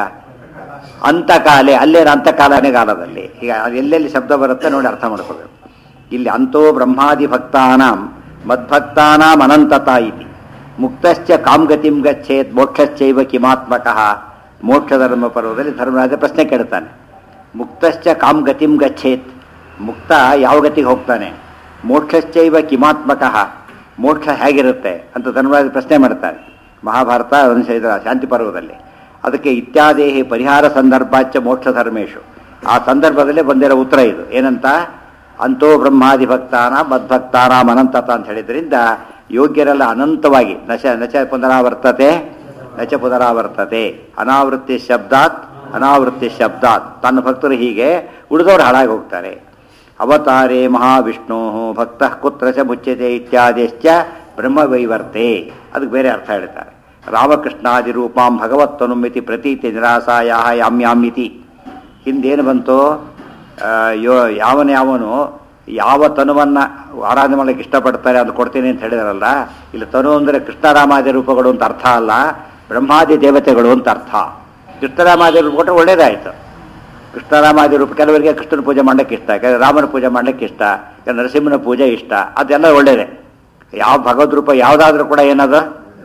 ಅಂತಕಾಲೆ ಅಲ್ಲೇನು ಅಂತಕಾಲನೇ ಕಾಲದಲ್ಲಿ ಈಗ ಅದು ಎಲ್ಲೆಲ್ಲಿ ಶಬ್ದ ಬರುತ್ತೆ ನೋಡಿ ಅರ್ಥ ಮಾಡ್ಕೋಬೇಕು ಇಲ್ಲಿ ಅಂತೋ ಬ್ರಹ್ಮಾದಿ ಭಕ್ತಾನಾಂ ಮದ್ಭಕ್ತಾನಾಂ ಅನಂತತಾ ಇತಿ ಮುಕ್ತಶ್ಚ ಕಾಮ್ಗತಿಂ ಗಚ್ಚೇತ್ ಮೋಕ್ಷಶ್ಚೈವ ಕಿಮಾತ್ಮಕಃ ಮೋಕ್ಷ ಧರ್ಮ ಪರ್ವದಲ್ಲಿ ಧರ್ಮರಾಜ ಪ್ರಶ್ನೆ ಕೇಳ್ತಾನೆ ಮುಕ್ತಶ್ಚ ಕಾಮ್ಗತಿಂ ಗಚ್ಚೇತ್ ಮುಕ್ತ ಯಾವ ಗತಿಗೆ ಹೋಗ್ತಾನೆ ಮೋಕ್ಷಶ್ಚೈವ ಕಿಮಾತ್ಮಕಃ ಮೋಕ್ಷ ಹೇಗಿರುತ್ತೆ ಅಂತ ಧರ್ಮರಾಜ ಪ್ರಶ್ನೆ ಮಾಡ್ತಾರೆ ಮಹಾಭಾರತ ಅನುಸರಿಸಿದ ಶಾಂತಿ ಪರ್ವದಲ್ಲಿ ಅದಕ್ಕೆ ಇತ್ಯಾದೇಹಿ ಪರಿಹಾರ ಸಂದರ್ಭಾಚ ಮೋಕ್ಷ ಧರ್ಮೇಶು ಆ ಸಂದರ್ಭದಲ್ಲೇ ಬಂದಿರೋ ಉತ್ತರ ಇದು ಏನಂತ ಅಂತೋ ಬ್ರಹ್ಮಾದಿ ಭಕ್ತಾನ ಮದ್ಭಕ್ತಾನಾಂ ಅನಂತತ ಅಂತ ಹೇಳಿದ್ರಿಂದ ಯೋಗ್ಯರೆಲ್ಲ ಅನಂತವಾಗಿ ನಚ ನಚ ಪುನರಾವರ್ತತೆ ನಚ ಪುನರಾವರ್ತತೆ ಅನಾವೃತ್ತಿ ಶಬ್ದಾತ್ ಅನಾವೃತ್ತಿ ಶಬ್ದಾತ್ ತನ್ನ ಭಕ್ತರು ಹೀಗೆ ಉಳಿದವರು ಹಾಳಾಗಿ ಹೋಗ್ತಾರೆ ಅವತಾರೇ ಮಹಾವಿಷ್ಣು ಭಕ್ತ ಕುತ್ರ ಚ ಮುಚ್ಯತೆ ಇತ್ಯಾದಿಶ್ಚ ಬ್ರಹ್ಮವೈವರ್ತೆ ಅದಕ್ಕೆ ಬೇರೆ ಅರ್ಥ ಹೇಳ್ತಾರೆ ರಾಮಕೃಷ್ಣಾದಿ ರೂಪಾಂ ಭಗವತ್ತನುಮಿತಿ ಪ್ರತೀತಿ ನಿರಾಸಾಯ ಯಾಮ್ಯಾಮಿತಿ ಹಿಂದೇನು ಬಂತು ಆ, ಯೋ ಯಾವನ ಯಾವನು ಯಾವ ತನುವನ್ನು ಆರಾಧನೆ ಮಾಡಲಿಕ್ಕೆ ಇಷ್ಟಪಡ್ತಾರೆ ಅದು ಕೊಡ್ತೀನಿ ಅಂತ ಹೇಳಿದಾರಲ್ಲ ಇಲ್ಲಿ ತನು ಅಂದರೆ ಕೃಷ್ಣರಾಮಾದಿ ರೂಪಗಳು ಅಂತ ಅರ್ಥ ಅಲ್ಲ ಬ್ರಹ್ಮಾದಿ ದೇವತೆಗಳು ಅಂತ ಅರ್ಥ ಕೃಷ್ಣರಾಮಾದಿ ರೂಪ ಕೊಟ್ಟರೆ ಒಳ್ಳೇದಾಯಿತು ಕೃಷ್ಣರಾಮಾದಿ ರೂಪ ಕೆಲವರಿಗೆ ಕೃಷ್ಣನ ಪೂಜೆ ಮಾಡಲಿಕ್ಕೆ ಇಷ್ಟ ಕೆಲವರು ರಾಮನ ಪೂಜೆ ಮಾಡಲಿಕ್ಕೆ ಇಷ್ಟ ಕೆಲವು ನರಸಿಂಹನ ಪೂಜೆ ಇಷ್ಟ ಅದೆಲ್ಲ ಒಳ್ಳೇದೇ ಯಾವ ಭಗವದ್ ರೂಪ ಯಾವುದಾದ್ರೂ ಕೂಡ ಏನದು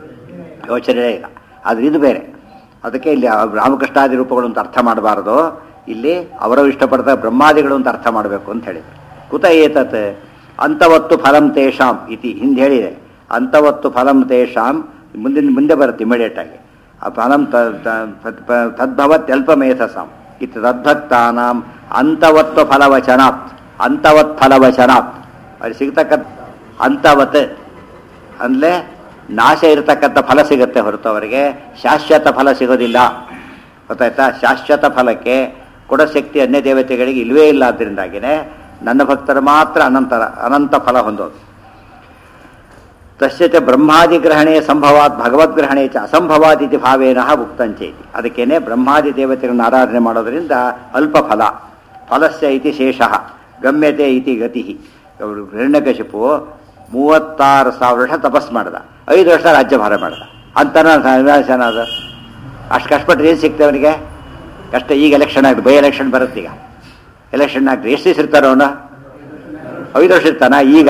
ಯೋಚನೆ ಇಲ್ಲ ಆದರೆ ಇದು ಬೇರೆ ಅದಕ್ಕೆ ಇಲ್ಲಿ ಆ ರಾಮಕೃಷ್ಣಾದಿ ರೂಪಗಳು ಅಂತ ಅರ್ಥ ಮಾಡಬಾರದು ಇಲ್ಲಿ ಅವರು ಇಷ್ಟಪಡ್ತಾರೆ ಬ್ರಹ್ಮಾದಿಗಳು ಅಂತ ಅರ್ಥ ಮಾಡಬೇಕು ಅಂತ ಹೇಳಿದ್ರು ಕುತ ಏತತ್ ಅಂತವತ್ತು ಫಲಂ ತೇಷಾಂ ಇತಿ ಹಿಂದೆ ಹೇಳಿದೆ ಅಂತವತ್ತು ಫಲಂ ತೇಷಾಂ ಮುಂದಿನ ಮುಂದೆ ಬರುತ್ತೆ ಇಮಿಡಿಯೇಟ್ ಆಗಿ ಆ ಫಲಂ ತ- ತ- ತ- ಪ- ತದ್ಭವತ್ ಅಲ್ಪಮೇಧಸಾಂ ಇತ್ತು ತದ್ಭಕ್ತಾನಾಂ ಅಂತವತ್ವ ಫಲವಚನಾತ್ ಅಂತವತ್ ಫಲವಚನಾತ್ ಅದು ಸಿಗ್ತಕ್ಕಂಥ ಅಂತವತ್ ಅಂದರೆ ನಾಶ ಇರತಕ್ಕಂಥ ಫಲ ಸಿಗುತ್ತೆ ಹೊರತು ಅವರಿಗೆ ಶಾಶ್ವತ ಫಲ ಸಿಗೋದಿಲ್ಲ ಗೊತ್ತಾಯ್ತಾ ಶಾಶ್ವತ ಫಲಕ್ಕೆ ಕೊಡೋ ಶಕ್ತಿ ಅನ್ಯ ದೇವತೆಗಳಿಗೆ ಇಲ್ಲವೇ ಇಲ್ಲ ಆದ್ದರಿಂದಾಗಿನೇ ನನ್ನ ಭಕ್ತರು ಮಾತ್ರ ಅನಂತ ಅನಂತ ಫಲ ಹೊಂದೋದು ತಸ್ಯ ಚ ಬ್ರಹ್ಮಾದಿಗ್ರಹಣೆ ಸಂಭವಾತ್ ಭಗವದ್ಗ್ರಹಣೆ ಚ ಅಸಂಭವಾತ್ ಇತಿ ಭಾವೇನ ಉಕ್ತಂಚೇತಿ ಅದಕ್ಕೇನೆ ಬ್ರಹ್ಮಾದಿ ದೇವತೆಗಳನ್ನು ಆರಾಧನೆ ಮಾಡೋದರಿಂದ ಅಲ್ಪ ಫಲ ಫಲಸ್ಯ ಇತಿ ಶೇಷಃ ಗಮ್ಯತೆ ಇತಿ ಗತಿ ಅವರು ಹಿರಣ್ಯಕಶಿಪು ಮೂವತ್ತಾರು ಸಾವಿರ ವರ್ಷ ತಪಸ್ ಮಾಡ್ದ ಐದು ವರ್ಷ ರಾಜ್ಯಭಾರ ಮಾಡ್ದ ಅಂತನ ವಿನಾಶನ ಅದು ಅಷ್ಟು ಕಷ್ಟಪಟ್ಟರೆ ಏನು ಸಿಗ್ತದೆ ಅವನಿಗೆ ಕಷ್ಟ ಈಗ ಎಲೆಕ್ಷನ್ ಆಗಿದೆ ಬೈ ಎಲೆಕ್ಷನ್ ಬರುತ್ತೆ ಈಗ ಎಲೆಕ್ಷನ್ ಆಗ್ತದೆ ಎಷ್ಟು ದಿವಸ ಇರ್ತಾರೋ ಅವನು ಐದು ವರ್ಷ ಇರ್ತಾನ ಈಗ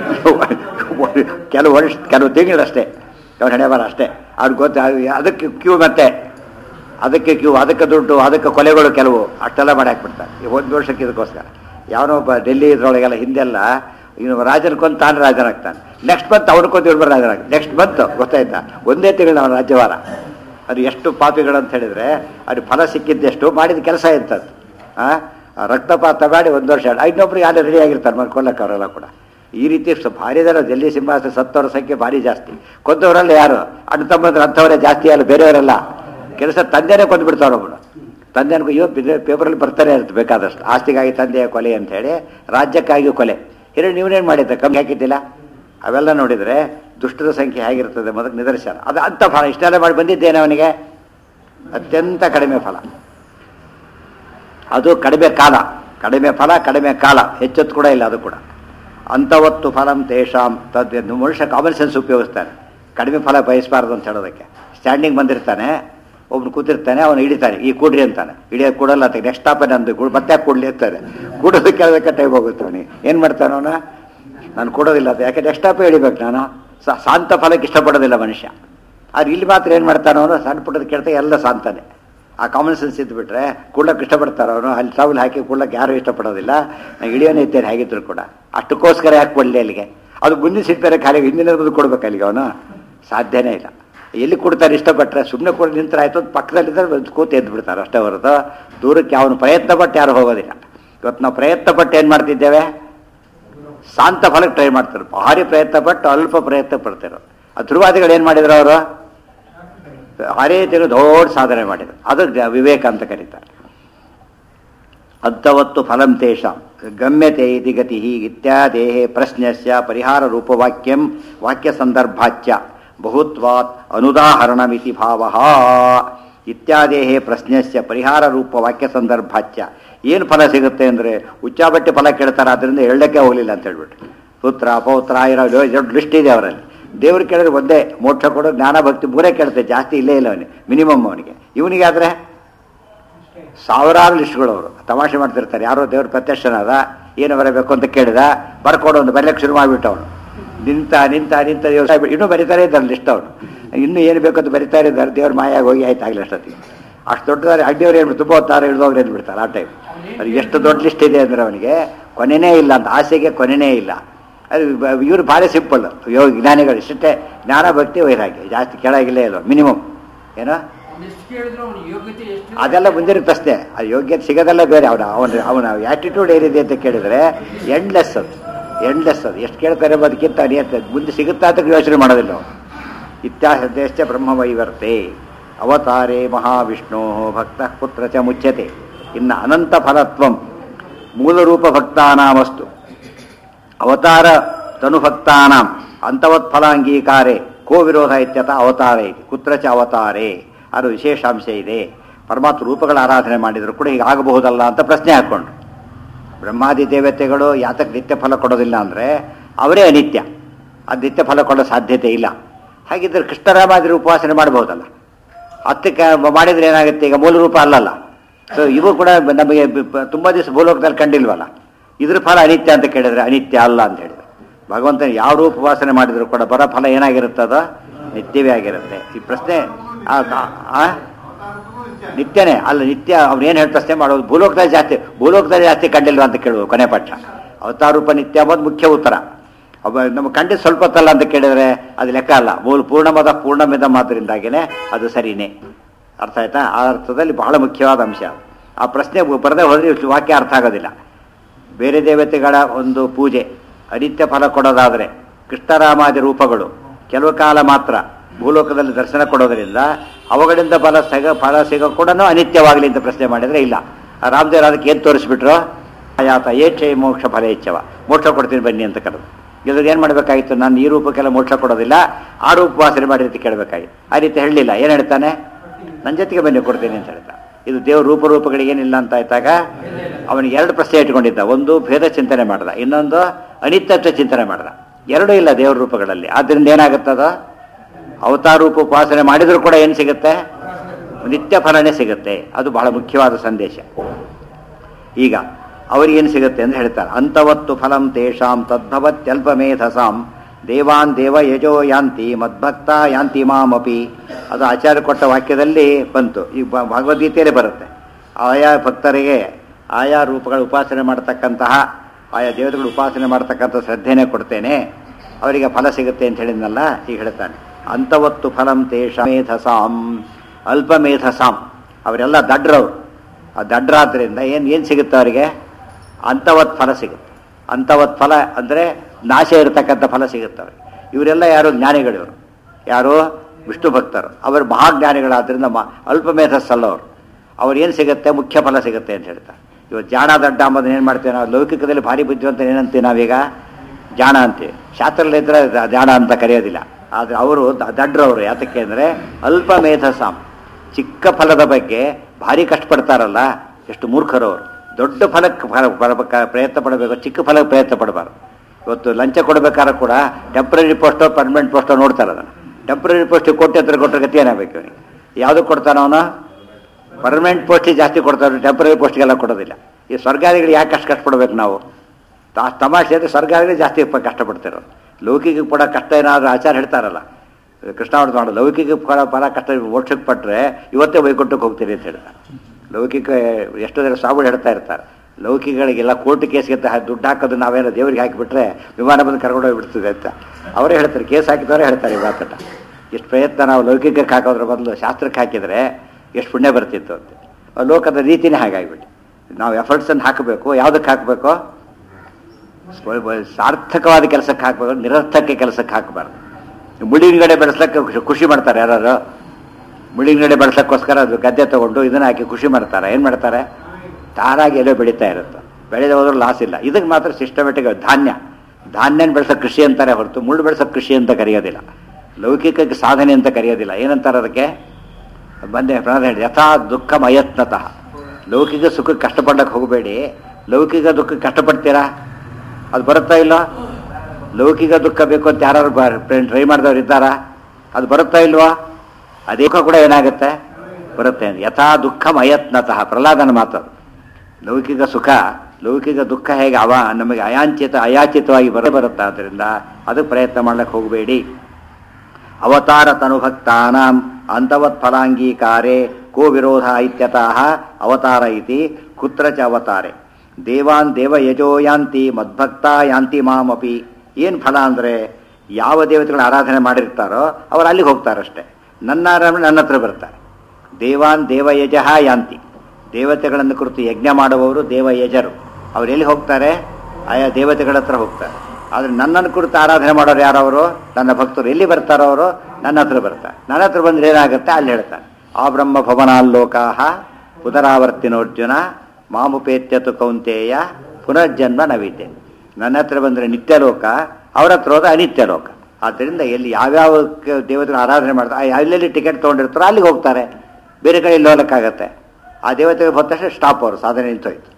ಕೆಲವು ವರ್ಷ ಕೆಲವು ತಿಂಗಳಷ್ಟೇ ಅವನ ಹಣೆ ಬರ ಅಷ್ಟೇ ಅವ್ರಿಗೆ ಗೊತ್ತ ಅದಕ್ಕೆ ಕ್ಯೂ ಮತ್ತೆ ಅದಕ್ಕೆ ಕ್ಯೂ ಅದಕ್ಕೆ ದುಡ್ಡು ಅದಕ್ಕೆ ಕೊಲೆಗಳು ಕೆಲವು ಅಷ್ಟೆಲ್ಲ ಮಾಡಿ ಹಾಕ್ಬಿಡ್ತಾರೆ ಈ ಒಂದು ವರ್ಷಕ್ಕೆ ಇದಕ್ಕೋಸ್ಕರ ಯಾವನೋ ಒಬ್ಬ ಡೆಲ್ಲಿ ಇದ್ರೊಳಗೆಲ್ಲ ಹಿಂದೆಲ್ಲ ಇನ್ನು ರಾಜನ ಕೊಂದು ತಾನು ರಾಜನಾಗ್ತಾನೆ ನೆಕ್ಸ್ಟ್ ಮಂತ್ ಅವ್ನ ಕೊಂದು ಇವ್ರು ರಾಜನಾಗ್ತಾನೆ ನೆಕ್ಸ್ಟ್ ಮಂತ್ ಗೊತ್ತಾಯ್ತಾ ಒಂದೇ ತಿಂಗಳು ಅವನ ರಾಜ್ಯವಾರ ಅದು ಎಷ್ಟು ಪಾಪಿಗಳು ಅಂತ ಹೇಳಿದ್ರೆ ಅದು ಫಲ ಸಿಕ್ಕಿದ್ದೆಷ್ಟು ಮಾಡಿದ ಕೆಲಸ ಇರ್ತದೆ ಆ ಆ ರಕ್ತಪಾತ ಮಾಡಿ ಒಂದು ವರ್ಷ ಇನ್ನೊಬ್ರಿಗೆ ಯಾರು ರೆಡಿ ಆಗಿರ್ತಾರೆ ಮತ್ತೆ ಕೊಲ್ಲಕ್ಕೆ ಅವರೆಲ್ಲ ಕೂಡ ಈ ರೀತಿ ಸ- ಭಾರಿ ಜನ ಡೆಲ್ಲಿ ಸಿಂಹಾಸನ ಸತ್ತವರ ಸಂಖ್ಯೆ ಭಾರಿ ಜಾಸ್ತಿ ಕೊಂದವರೆಲ್ಲ ಯಾರು ಅಣ್ಣ ತಮ್ಮಂದ್ರೆ ಅಂಥವರೇ ಜಾಸ್ತಿ ಅಲ್ಲ ಬೇರೆಯವರೆಲ್ಲ ಕೆಲಸ ತಂದೆನೇ ಕೊಂದು ಬಿಡ್ತಾವ್ರು ಒಬ್ಬನು ತಂದೆ ಅನ್ಕೋ ಅಯ್ಯೋ ಪೇಪರಲ್ಲಿ ಬರ್ತಾರೆ ಇರುತ್ತೆ ಬೇಕಾದಷ್ಟು ಆಸ್ತಿಗಾಗಿ ತಂದೆಯ ಕೊಲೆ ಅಂತ ಹೇಳಿ ರಾಜ್ಯಕ್ಕಾಗಿ ಕೊಲೆ ಹಿರಿಯ ನೀವನೇನು ಮಾಡಿದ್ದೆ ಕಮ್ಮಿ ಹಾಕಿದ್ದಿಲ್ಲ ಅವೆಲ್ಲ ನೋಡಿದರೆ ದುಷ್ಟರ ಸಂಖ್ಯೆ ಹೇಗಿರ್ತದೆ ಮೊದಲು ನಿದರ್ಶನ ಅದು ಅಂಥ ಫಲ ಇಷ್ಟೆಲ್ಲ ಮಾಡಿ ಬಂದಿದ್ದೇನೆ ಅವನಿಗೆ ಅತ್ಯಂತ ಕಡಿಮೆ ಫಲ ಅದು ಕಡಿಮೆ ಕಾಲ ಕಡಿಮೆ ಫಲ ಕಡಿಮೆ ಕಾಲ ಹೆಚ್ಚೊತ್ತು ಕೂಡ ಇಲ್ಲ ಅದು ಕೂಡ ಅಂಥವತ್ತು ಫಲಂ ತೇಷಾಂ ತದ್ ಮನುಷ್ಯ ಕಾಮನ್ ಸೆನ್ಸ್ ಉಪಯೋಗಿಸ್ತಾನೆ ಕಡಿಮೆ ಫಲ ಬಯಸಬಾರ್ದು ಅಂತ ಹೇಳೋದಕ್ಕೆ ಸ್ಟ್ಯಾಂಡಿಂಗ್ ಬಂದಿರ್ತಾನೆ ಒಬ್ನು ಕೂತಿರ್ತಾನೆ ಅವನು ಹಿಡಿತಾನೆ ಈ ಕೂಡ್ರಿ ಅಂತಾನೆ ಹಿಡಿಯೋದು ಕೊಡಲ್ಲ ಅಂತ ನೆಕ್ಸ್ಟ್ ಸ್ಟಾಪ್ ನಂದು ಕೂಡ ಮತ್ತೆ ಕೂಡ್ಲಿ ಅಂತಾನೆ ಕೂಡೋದಕ್ಕೆ ಕೇಳೋದಕ್ಕೆ ಟೈಮ್ ಹೋಗುತ್ತೆ ಅವನಿಗೆ ಏನು ಮಾಡ್ತಾನೆ ಅವನು ನಾನು ಕೊಡೋದಿಲ್ಲ ಅಂತ ಯಾಕೆ ನೆಕ್ಸ್ಟ್ ಸ್ಟಾಪೇ ಹಿಡಿಬೇಕು ನಾನು ಸ- ಶಾಂತ ಫಲಕ್ಕೆ ಇಷ್ಟಪಡೋದಿಲ್ಲ ಮನುಷ್ಯ ಆದ್ರೆ ಇಲ್ಲಿ ಮಾತ್ರ ಏನು ಮಾಡ್ತಾನೆ ಅವನು ಸಣ್ಣ ಪುಟ್ಟದ ಕೇಳ್ತಾ ಎಲ್ಲ ಶಾಂತಾನೆ ಆ ಕಾಮನ್ ಸೆನ್ಸ್ ಇದ್ಬಿಟ್ರೆ ಕೂಡ್ಲಕ್ಕೆ ಇಷ್ಟಪಡ್ತಾರೆ ಅವನು ಅಲ್ಲಿ ಟವಲ್ ಹಾಕಿ ಕೂಡ್ಲಕ್ಕೆ ಯಾರೂ ಇಷ್ಟಪಡೋದಿಲ್ಲ ನಾನು ಇಳಿಯೋನೇ ಇದ್ದೇನೆ ಹೇಗಿದ್ರು ಕೂಡ ಅಷ್ಟಕ್ಕೋಸ್ಕರ ಯಾಕೆ ಕೊಡಲಿ ಅಲ್ಲಿಗೆ ಅದು ಮುಂದಿನ ಸೀಟ್ ಬೇರೆ ಖಾಲಿ ಹಿಂದಿನ ಕೊಡ್ಬೇಕು ಅಲ್ಲಿಗೆ ಅವನು ಸಾಧ್ಯನೇ ಇಲ್ಲ ಎಲ್ಲಿ ಕೊಡ್ತಾರೆ ಇಷ್ಟಪಟ್ಟರೆ ಸುಮ್ಮನೆ ಕೊಡಿ ನಿಂತರೆ ಆಯ್ತು ಪಕ್ಕದಲ್ಲಿದ್ದರೆ ಬಂದು ಕೂತು ಎದ್ದು ಬಿಡ್ತಾರೆ ಅಷ್ಟೇ ಹೊರತು ದೂರಕ್ಕೆ ಅವನು ಪ್ರಯತ್ನ ಪಟ್ಟು ಯಾರು ಹೋಗೋದಿಲ್ಲ ಇವತ್ತು ನಾವು ಪ್ರಯತ್ನ ಪಟ್ಟು ಏನು ಮಾಡ್ತಿದ್ದೇವೆ ಶಾಂತ ಫಲಕ್ಕೆ ಟ್ರೈ ಮಾಡ್ತಾರೆ ಭಾರಿ ಪ್ರಯತ್ನ ಪಟ್ಟು ಅಲ್ಪ ಪ್ರಯತ್ನ ಪಡ್ತಿರೋ ಆ ಧ್ರುವಾದಿಗಳು ಏನು ಮಾಡಿದ್ರು ಅವರು ಆರೇ ತಿಂಗಳು ದೊಡ್ಡ ಸಾಧನೆ ಮಾಡಿದ್ರು ಅದು ಗ- ವಿವೇಕ ಅಂತ ಕರೀತಾರೆ ಅರ್ಥವತ್ತು ಫಲಂ ತೇಷಾಂ ಗಮ್ಯತೆ ಇತಿ ಗತಿ ಇತ್ಯಾದೇಹೇ ಪ್ರಶ್ನಸ್ಯ ಪರಿಹಾರ ರೂಪವಾಕ್ಯಂ ವಾಕ್ಯ ಸಂದರ್ಭಾಚ್ಯ ಬಹುತ್ವಾತ್ ಅನುದಾಹರಣಮಿತಿ ಭಾವ ಇತ್ಯಾದೇಹೇ ಪ್ರಶ್ನಸ್ಯ ಪರಿಹಾರ ರೂಪ ವಾಕ್ಯ ಸಂದರ್ಭಾಚ್ಯ ಏನು ಫಲ ಸಿಗುತ್ತೆ ಅಂದರೆ ಉಚ್ಚಾಬಟ್ಟೆ ಫಲ ಕೇಳ್ತಾರೆ ಅದರಿಂದ ಹೇಳಕ್ಕೆ ಹೋಗಲಿಲ್ಲ ಅಂತ ಹೇಳ್ಬಿಟ್ಟು ಪುತ್ರ ಪೌತ್ರ ಇರೋ ದೊಡ್ಡ ಲಿಸ್ಟ್ ಇದೆ ಅವರಲ್ಲಿ ದೇವ್ರು ಕೇಳಿದ್ರೆ ಒಂದೇ ಮೋಕ್ಷ ಕೊಡೋ ಜ್ಞಾನ ಭಕ್ತಿ ಮೂರೇ ಕೇಳ್ತಾರೆ ಜಾಸ್ತಿ ಇಲ್ಲೇ ಇಲ್ಲ ಅವನಿಗೆ ಮಿನಿಮಮ್ ಅವನಿಗೆ ಇವನಿಗೆ ಆದರೆ ಸಾವಿರಾರು ಲಿಸ್ಟ್ಗಳು ಅವರು ತಮಾಷೆ ಮಾಡ್ತಿರ್ತಾರೆ ಯಾರೋ ದೇವ್ರ ಪ್ರತ್ಯಕ್ಷನಾದ ಏನು ಬರಬೇಕು ಅಂತ ಕೇಳಿದ ಬರ್ಕೊಡು ಒಂದು ಬರೆಯಕ್ಕೆ ಶುರು ಮಾಡಿಬಿಟ್ಟು ಅವನು ನಿಂತ ನಿಂತ ನಿಂತ ದೇವ್ರ ಇನ್ನೂ ಬರೀತಾರೆ ಇದ್ದಾರೆ ಲಿಸ್ಟ್ ಅವನು ಇನ್ನೂ ಏನು ಬೇಕು ಅಂತ ಬರೀತಾ ಇದ್ದಾರೆ ದೇವ್ರ ಮಾಯಾಗಿ ಹೋಗಿ ಆಯ್ತು ಆಗಲಿ ಅಷ್ಟೊತ್ತಿಗೆ ಅಷ್ಟು ದೊಡ್ಡದಾರೆ ಅಡ್ಡಿಯವ್ರು ಏನು ತುಂಬ ಹೊತ್ತಾರು ಇಳಿದವ್ರು ಏನು ಬಿಡ್ತಾರೆ ಆ ಟೈಮ್ ಅದು ಎಷ್ಟು ದೊಡ್ಡ ಲಿಸ್ಟ್ ಇದೆ ಅಂದರೆ ಅವನಿಗೆ ಕೊನೆನೇ ಇಲ್ಲ ಅಂತ ಆಸೆಗೆ ಕೊನೆನೇ ಇಲ್ಲ ಅದು ಬ- ಇವರು ಭಾರಿ ಸಿಂಪಲ್ ಯೋಗ ಜ್ಞಾನಿಗಳು ಇಷ್ಟೇ ಜ್ಞಾನ ಭಕ್ತಿ ವೈರಾಗ್ಯ ಜಾಸ್ತಿ ಕೆಳಗಿಲ್ಲೇ ಇಲ್ಲ ಮಿನಿಮಮ್ ಏನೋ ಎಷ್ಟು ಕೇಳಿದ್ರು ಅವನ ಯೋಗ್ಯತೆ ಎಷ್ಟು ಅದೆಲ್ಲ ಮುಂದಿರುತ್ತೆ ಅಷ್ಟೇ ಆ ಯೋಗ್ಯತೆ ಸಿಗೋದೆಲ್ಲ ಬೇರೆ ಅವನ ಅವನ ಅವನ ಆಟಿಟ್ಯೂಡ್ ಏನಿದೆ ಅಂತ ಕೇಳಿದ್ರೆ ಎಂಡ್ಲೆಸ್ ಅದು ಎಂಡ್ಲೆಸ್ ಅದು ಎಷ್ಟು ಕೇಳ್ತಾರೆ ಅದಕ್ಕಿಂತ ಅನಿಯತ್ತೆ ಮುಂದೆ ಸಿಗುತ್ತಾ ಅಂತ ಯೋಚನೆ ಮಾಡೋದಿಲ್ಲ ಅವನು ಇತ್ಯಾಸದೇಶ ಬ್ರಹ್ಮವೈವರ್ತೆ ಅವತಾರೇ ಮಹಾವಿಷ್ಣೋ ಭಕ್ತ ಪುತ್ರ ಚ ಮುಚ್ಯತೆ ಇನ್ನು ಅನಂತ ಫಲತ್ವಂ ಮೂಲರೂಪ ಭಕ್ತಾನಾಮಸ್ತು ಅವತಾರ ತನುಭಕ್ತಾನಾಂ ಅಂತವತ್ ಫಲಾಂಗೀಕಾರೆ ಕೋ ವಿರೋಧ ಇತ್ಯತ ಅವತಾರ ಇದೆ ಕುತ್ರ ಚ ಅವತಾರೇ ಅದು ವಿಶೇಷಾಂಶ ಇದೆ ಪರಮಾತ್ಮ ರೂಪಗಳ ಆರಾಧನೆ ಮಾಡಿದ್ರು ಕೂಡ ಹೀಗೆ ಆಗಬಹುದಲ್ಲ ಅಂತ ಪ್ರಶ್ನೆ ಹಾಕ್ಕೊಂಡ್ರು ಬ್ರಹ್ಮಾದಿ ದೇವತೆಗಳು ಯಾತಕ್ಕೆ ನಿತ್ಯ ಫಲ ಕೊಡೋದಿಲ್ಲ ಅಂದರೆ ಅವರೇ ಅನಿತ್ಯ ಅದು ನಿತ್ಯ ಫಲ ಕೊಡೋ ಸಾಧ್ಯತೆ ಇಲ್ಲ ಹಾಗಿದ್ರೆ ಕೃಷ್ಣರಾಮಾದಿರು ಉಪವಾಸನೆ ಮಾಡಬಹುದಲ್ಲ ಹತ್ತಕ್ಕೆ ಮಾಡಿದ್ರೆ ಏನಾಗುತ್ತೆ ಈಗ ಮೂಲ ರೂಪ ಅಲ್ಲಲ್ಲ ಸೊ ಇವು ಕೂಡ ನಮಗೆ ಬ- ತುಂಬ ದಿವಸ ಭೂಲೋಕದಲ್ಲಿ ಕಂಡಿಲ್ವಲ್ಲ ಇದ್ರ ಫಲ ಅನಿತ್ಯ ಅಂತ ಕೇಳಿದ್ರೆ ಅನಿತ್ಯ ಅಲ್ಲ ಅಂತ ಹೇಳಿದ್ರು ಭಗವಂತನ ಯಾವ ರೂಪ ಉಪಾಸನೆ ಮಾಡಿದ್ರು ಕೂಡ ಬರೋ ಫಲ ಏನಾಗಿರುತ್ತದ ನಿತ್ಯವೇ ಆಗಿರುತ್ತೆ ಈ ಪ್ರಶ್ನೆ ಆ- ಆ- ಆ? ನಿತ್ಯನೇ ಅಲ್ಲ ನಿತ್ಯ ಅವ್ನು ಏನು ಹೇಳಿ ಪ್ರಶ್ನೆ ಮಾಡೋದು ಭೂಲೋಕದಲ್ಲಿ ಜಾಸ್ತಿ ಭೂಲೋಕದಲ್ಲಿ ಜಾಸ್ತಿ ಕಂಡಿಲ್ವಾ ಅಂತ ಕೇಳುವುದು ಕೊನೆ ಪಕ್ಷ ಅವತಾರ ರೂಪ ನಿತ್ಯ ಅಂಬೋದು ಮುಖ್ಯ ಉತ್ತರ ಅವ ನಮ್ಮ ಕಂಡಿದ್ದು ಸ್ವಲ್ಪ ಹೊತ್ತಲ್ಲ ಅಂತ ಕೇಳಿದ್ರೆ ಅದು ಲೆಕ್ಕ ಅಲ್ಲ ಮೂಲ ಪೂರ್ಣಮದ ಪೂರ್ಣಮಿದ ಮಾತ್ರದಿಂದಾಗಿನೇ ಅದು ಸರಿನೇ ಅರ್ಥ ಆಯ್ತಾ ಆ ಅರ್ಥದಲ್ಲಿ ಬಹಳ ಮುಖ್ಯವಾದ ಅಂಶ ಅದು. ಆ ಪ್ರಶ್ನೆ ಬರದೇ ಹೋದ್ರೆ ಇಷ್ಟು ವಾಕ್ಯ ಅರ್ಥ ಆಗೋದಿಲ್ಲ ಬೇರೆ ದೇವತೆಗಳ ಒಂದು ಪೂಜೆ ಅನಿತ್ಯ ಫಲ ಕೊಡೋದಾದರೆ ಕೃಷ್ಣರಾಮಾದಿ ರೂಪಗಳು ಕೆಲವು ಕಾಲ ಮಾತ್ರ ಭೂಲೋಕದಲ್ಲಿ ದರ್ಶನ ಕೊಡೋದರಿಂದ ಅವುಗಳಿಂದ ಫಲ ಸಿಗ ಫಲ ಸಿಗೋ ಕೂಡ ಅನಿತ್ಯವಾಗಲಿ ಅಂತ ಪ್ರಶ್ನೆ ಮಾಡಿದರೆ ಇಲ್ಲ ಆ ರಾಮದೇವ್ರು ಅದಕ್ಕೆ ಏನು ತೋರಿಸ್ಬಿಟ್ರು ಆಯಾತ ಏಕ್ಷೆ ಮೋಕ್ಷ ಫಲ ಹೆಚ್ಚವ ಮೋಕ್ಷ ಕೊಡ್ತೀನಿ ಬನ್ನಿ ಅಂತ ಕರೆದು ಇದ್ರ ಏನು ಮಾಡಬೇಕಾಗಿತ್ತು ನಾನು ಈ ರೂಪಕ್ಕೆಲ್ಲ ಮೋಕ್ಷ ಕೊಡೋದಿಲ್ಲ ಆ ರೂಪ ವಾಸನೆ ಮಾಡಿ ರೀತಿ ಕೇಳಬೇಕಾಗಿತ್ತು ಆ ರೀತಿ ಹೇಳಲಿಲ್ಲ ಏನು ಹೇಳ್ತಾನೆ ನನ್ನ ಜೊತೆಗೆ ಬನ್ನಿ ಕೊಡ್ತೀನಿ ಅಂತ ಹೇಳ್ತಾ ಇದು ದೇವ್ರ ರೂಪರೂಪಗಳಿಗೆ ಏನಿಲ್ಲ ಅಂತ ಆಯ್ತಾಗ ಅವನಿಗೆ ಎರಡು ಪ್ರಶ್ನೆ ಇಟ್ಕೊಂಡಿದ್ದ ಒಂದು ಭೇದ ಚಿಂತನೆ ಮಾಡ್ದ ಇನ್ನೊಂದು ಅನಿತ್ಯತ್ವ ಚಿಂತನೆ ಮಾಡ್ದ ಎರಡೂ ಇಲ್ಲ ದೇವ್ರ ರೂಪಗಳಲ್ಲಿ ಆದ್ದರಿಂದ ಏನಾಗುತ್ತದ ಅವತಾರ ರೂಪ ಉಪಾಸನೆ ಮಾಡಿದರೂ ಕೂಡ ಏನು ಸಿಗುತ್ತೆ ನಿತ್ಯ ಫಲನೇ ಸಿಗುತ್ತೆ ಅದು ಬಹಳ ಮುಖ್ಯವಾದ ಸಂದೇಶ ಈಗ ಅವರಿಗೇನು ಸಿಗುತ್ತೆ ಅಂತ ಹೇಳ್ತಾರೆ ಅಂತವತ್ತು ಫಲಂ ತೇಷಾಂ ತದ್ಭವತ್ಯಲ್ಪಮೇಧಸಾಂ ದೇವಾನ್ ದೇವ ಯಜೋ ಯಾಂತಿ ಮದ್ಭಕ್ತ ಯಾಂತಿ ಮಾಮಪಿ ಅದು ಆಚಾರ್ಯ ಕೊಟ್ಟ ವಾಕ್ಯದಲ್ಲಿ ಬಂತು ಈ ಭ- ಭಗವದ್ಗೀತೆಯಲ್ಲೇ ಬರುತ್ತೆ ಆಯಾ ಭಕ್ತರಿಗೆ ಆಯಾ ರೂಪಗಳ ಉಪಾಸನೆ ಮಾಡ್ತಕ್ಕಂತಹ ಆಯಾ ದೇವತೆಗಳು ಉಪಾಸನೆ ಮಾಡ್ತಕ್ಕಂಥ ಶ್ರದ್ಧೆನೇ ಕೊಡ್ತೇನೆ ಅವರಿಗೆ ಫಲ ಸಿಗುತ್ತೆ ಅಂತ ಹೇಳಿದ್ನಲ್ಲ ಈಗ ಹೇಳ್ತಾನೆ ಅಂತವತ್ತು ಫಲಂ ತೇಷಾಂ ಮೇಧಸಾಂ ಅಲ್ಪಮೇಧಸಾಂ ಅವರೆಲ್ಲ ದಡ್ರವ್ರು ಆ ದಡ್ರಾದ್ರಿಂದ ಏನು ಏನು ಸಿಗುತ್ತೆ ಅವರಿಗೆ ಅಂಥವತ್ ಫಲ ಸಿಗುತ್ತೆ ಅಂಥವತ್ ಫಲ ಅಂದರೆ ನಾಶ ಇರತಕ್ಕಂಥ ಫಲ ಸಿಗುತ್ತೆ ಅವ್ರಿಗೆ ಇವರೆಲ್ಲ ಯಾರು ಜ್ಞಾನಿಗಳು ಇವರು ಯಾರು ವಿಷ್ಣು ಭಕ್ತರು ಅವರು ಮಹಾಜ್ಞಾನಿಗಳಾದ್ರಿಂದ ಮ ಅಲ್ಪ ಮೇಧಸ್ಸಲ್ಲ ಅವರು ಅವ್ರು ಏನು ಸಿಗುತ್ತೆ ಮುಖ್ಯ ಫಲ ಸಿಗುತ್ತೆ ಅಂತ ಹೇಳ್ತಾರೆ ಇವತ್ತು ಜಾಣ ದಡ್ಡ ಅಂಬೋದನ್ನ ಏನು ಮಾಡ್ತೇವೆ ನಾವು ಲೌಕಿಕದಲ್ಲಿ ಭಾರಿ ಬುದ್ಧಿವಂತ ಏನಂತೀವಿ ನಾವೀಗ ಜಾಣ ಅಂತೀವಿ ಶಾಸ್ತ್ರದಲ್ಲಿ ಇದ್ರೆ ದ- ಜಾಣ ಅಂತ ಕರೆಯೋದಿಲ್ಲ ಆದರೆ ಅವರು ದಡ್ರವರು ಯಾತಕ್ಕೆ ಅಂದರೆ ಅಲ್ಪ ಮೇಧಸಾಂ ಚಿಕ್ಕ ಫಲದ ಬಗ್ಗೆ ಭಾರಿ ಕಷ್ಟಪಡ್ತಾರಲ್ಲ ಎಷ್ಟು ಮೂರ್ಖರು ಅವರು ದೊಡ್ಡ ಫಲಕ್ಕೆ ಫಲ- ಬರಬೇಕ ಪ್ರಯತ್ನ ಪಡಬೇಕು ಚಿಕ್ಕ ಫಲಕ್ಕೆ ಪ್ರಯತ್ನ ಪಡಬಾರ್ದು ಇವತ್ತು ಲಂಚ ಕೊಡಬೇಕಾದ್ರೆ ಕೂಡ ಟೆಂಪ್ರರಿ ಪೋಸ್ಟೋ ಪರ್ಮನೆಂಟ್ ಪೋಸ್ಟೋ ನೋಡ್ತಾರೆ ಅದನ್ನು ಟೆಂಪ್ರರಿ ಪೋಸ್ಟಿಗೆ ಕೊಟ್ಟು ಹತ್ರ ಕೊಟ್ಟರೆ ಗತಿ ಏನಾಗಬೇಕು ಅವನಿಗೆ ಯಾವುದು ಕೊಡ್ತಾನೋ ಅವನು ಪರ್ಮನೆಂಟ್ ಪೋಸ್ಟಿಗೆ ಜಾಸ್ತಿ ಕೊಡ್ತಾರೆ ಟೆಂಪ್ರರಿ ಪೋಸ್ಟಿಗೆಲ್ಲ ಕೊಡೋದಿಲ್ಲ ಈ ಸರ್ಕಾರಿಗಳು ಯಾಕೆ ಅಷ್ಟು ಕಷ್ಟಪಡ್ಬೇಕು ನಾವು ತಾ- ತಮಾಷೆ ಅಂದರೆ ಸರ್ಕಾರಗಳೇ ಜಾಸ್ತಿ ಪ- ಕಷ್ಟಪಡ್ತಿರೋರು ಲೌಕಿಕ ಕೂಡ ಕಷ್ಟ ಏನಾದರೂ ಆಚಾರ ಹೇಳ್ತಾರಲ್ಲ ಕೃಷ್ಣಾವರ್ತ ಮಾಡು ಲೌಕಿಕ ಫಲ ಫಲ ಕಷ್ಟ ಮೋಕ್ಷಕ್ಕೆ ಪಟ್ಟರೆ ಇವತ್ತೇ ವೈಕುಂಠಕ್ಕೆ ಹೋಗ್ತೀರಿ ಅಂತ ಹೇಳ್ತಾರೆ ಲೌಕಿಕ ಎಷ್ಟೋ ಜನ ಸಾವುಗಳು ಹೇಳ್ತಾ ಇರ್ತಾರೆ ಲೌಕಿಕಗಳಿಗೆಲ್ಲ ಕೋರ್ಟ್ ಕೇಸ್ಗೆ ಅಂತ ದುಡ್ಡು ಹಾಕೋದು ನಾವೇನೋ ದೇವರಿಗೆ ಹಾಕಿಬಿಟ್ರೆ ವಿಮಾನ ಬಂದು ಕರ್ಕೊಂಡು ಹೋಗ್ಬಿಡ್ತದೆ ಅಂತ ಅವರೇ ಹೇಳ್ತಾರೆ ಕೇಸ್ ಹಾಕಿದವರೇ ಹೇಳ್ತಾರೆ ಈ ಮಾತನ್ನ ಎಷ್ಟು ಪ್ರಯತ್ನ ನಾವು ಲೌಕಿಕಕ್ಕೆ ಹಾಕೋದ್ರ ಬದಲು ಶಾಸ್ತ್ರಕ್ಕೆ ಹಾಕಿದರೆ ಎಷ್ಟು ಪುಣ್ಯ ಬರ್ತಿತ್ತು ಅಂತ ಆ ಲೋಕದ ರೀತಿನೇ ಹಾಗಾಗಿಬಿಟ್ಟು ನಾವು ಎಫರ್ಟ್ಸನ್ನು ಹಾಕಬೇಕು ಯಾವುದಕ್ಕೆ ಹಾಕಬೇಕು ಸಾರ್ಥಕವಾದ ಕೆಲಸಕ್ಕೆ ಹಾಕಬೇಕು ನಿರರ್ಥಕ ಕೆಲಸಕ್ಕೆ ಹಾಕಬಾರ್ದು ಮುಳ್ಳಿನಗಡೆ ಬೆಳೆಸ್ಲಿಕ್ಕೆ ಖುಷಿ- ಖುಷಿ ಮಾಡ್ತಾರೆ ಯಾರು ಮುಳಿಂಗಡೆ ಬಳಸೋಕ್ಕೋಸ್ಕರ ಅದು ಗದ್ದೆ ತಗೊಂಡು ಇದನ್ನ ಹಾಕಿ ಖುಷಿ ಮಾಡ್ತಾರೆ ಏನು ಮಾಡ್ತಾರೆ ತಾರಾಗಿ ಎಲ್ಲೋ ಬೆಳೀತಾ ಇರುತ್ತೆ ಬೆಳೆದ ಹೋದ್ರೂ ಲಾಸ್ ಇಲ್ಲ ಇದಕ್ಕೆ ಮಾತ್ರ ಸಿಸ್ಟಮೆಟಿಕ್ ಧಾನ್ಯ ಧಾನ್ಯನ ಬೆಳೆಸೋ ಕೃಷಿ ಅಂತಾರೆ ಹೊರತು ಮುಳ್ಳು ಬೆಳೆಸೋ ಕೃಷಿ ಅಂತ ಕರೆಯೋದಿಲ್ಲ ಲೌಕಿಕ ಸಾಧನೆ ಅಂತ ಕರೆಯೋದಿಲ್ಲ ಏನಂತಾರೆ ಅದಕ್ಕೆ ಬಂದೆ ಪ್ರಾಣ ಹೇಳಿ ಯಥಾ ದುಃಖ ಮಯತ್ನತಃ ಲೌಕಿಕ ಸುಖಕ್ಕೆ ಕಷ್ಟಪಡಕ್ಕೆ ಹೋಗಬೇಡಿ ಲೌಕಿಕ ದುಃಖಕ್ಕೆ ಕಷ್ಟಪಡ್ತೀರಾ ಅದು ಬರುತ್ತಾ ಇಲ್ಲ ಲೌಕಿಕ ದುಃಖ ಬೇಕು ಅಂತ ಯಾರು ಟ್ರೈ ಮಾಡಿದವ್ರು ಇದ್ದಾರಾ ಅದು ಬರುತ್ತಾ ಇಲ್ವಾ ಅದೇ ದುಃಖ ಕೂಡ ಏನಾಗುತ್ತೆ ಬರುತ್ತೆ ಯಥಾ ದುಃಖ ಮಯತ್ನತಃ ಪ್ರಹ್ಲಾದನ ಮಾತು ಲೌಕಿಕ ಸುಖ ಲೌಕಿಕ ದುಃಖ ಹೇಗೆ ಅವ ನಮಗೆ ಅಯಾಂಚಿತ ಅಯಾಚಿತವಾಗಿ ಬರ ಬರುತ್ತೆ ಆದ್ದರಿಂದ ಅದಕ್ಕೆ ಪ್ರಯತ್ನ ಮಾಡ್ಲಿಕ್ಕೆ ಹೋಗಬೇಡಿ ಅವತಾರ ತನುಭಕ್ತಾನಾಂ ಅಂತವತ್ ಫಲಾಂಗೀಕಾರೆ ಕೋ ವಿರೋಧ ಇತ್ಯತಃ ಅವತಾರ ಇತಿ ಕುತ್ರ ಚ ಅವತಾರೆ ದೇವಾನ್ ದೇವ ಯಜೋ ಯಾಂತಿ ಮದ್ಭಕ್ತ ಯಾಂತಿ ಮಾಮಪಿ ಏನು ಫಲ ಅಂದರೆ ಯಾವ ದೇವತೆಗಳ ಆರಾಧನೆ ಮಾಡಿರ್ತಾರೋ ಅವ್ರು ಅಲ್ಲಿಗೆ ಹೋಗ್ತಾರಷ್ಟೇ ನನ್ನ ಆರಾಧನೆ ನನ್ನ ಹತ್ರ ಬರ್ತಾರೆ ದೇವಾನ್ ದೇವಯಜಃ ಯಾಂತಿ ದೇವತೆಗಳನ್ನು ಕುರಿತು ಯಜ್ಞ ಮಾಡುವವರು ದೇವಯಜರು ಅವ್ರು ಎಲ್ಲಿ ಹೋಗ್ತಾರೆ ಆಯಾ ದೇವತೆಗಳ ಹತ್ರ ಹೋಗ್ತಾರೆ ಆದರೆ ನನ್ನನ್ನು ಕುರಿತು ಆರಾಧನೆ ಮಾಡೋರು ಯಾರವರು ನನ್ನ ಭಕ್ತರು ಎಲ್ಲಿ ಬರ್ತಾರೋ ಅವರು ನನ್ನ ಹತ್ರ ಬರ್ತಾರೆ ನನ್ನ ಹತ್ರ ಬಂದ್ರೆ ಏನಾಗುತ್ತೆ ಅಲ್ಲಿ ಹೇಳ್ತಾರೆ ಆ ಬ್ರಹ್ಮ ಭವನಾಲ್ಲೋಕಾಹ ಪುನರಾವರ್ತಿನೋರ್ಜುನ ಮಾಮುಪೇತ್ಯತು ಕೌಂತೇಯ ಪುನರ್ಜನ್ಮ ನವೀತೆ ನನ್ನ ಹತ್ರ ಬಂದರೆ ನಿತ್ಯ ಲೋಕ ಅವ್ರ ಹತ್ರ ಹೋದ ಅನಿತ್ಯ ಲೋಕ ಆದ್ದರಿಂದ ಎಲ್ಲಿ ಯಾವ್ಯಾವ ಕ- ದೇವತೆಗಳ ಆರಾಧನೆ ಮಾಡ್ತಾರೆ ಆ ಎಲ್ಲೆಲ್ಲಿ ಟಿಕೆಟ್ ತೊಗೊಂಡಿರ್ತಾರೋ ಅಲ್ಲಿಗೆ ಹೋಗ್ತಾರೆ ಬೇರೆ ಕಡೆ ಇಲ್ಲಿ ಹೋಗ್ಲಿಕ್ಕಾಗತ್ತೆ ಆ ದೇವತೆಗೆ ಹೋದ ತಕ್ಷಣ ಸ್ಟಾಪ್ ಅವರು ಸಾಧನೆ ನಿಂತೋಯ್ತು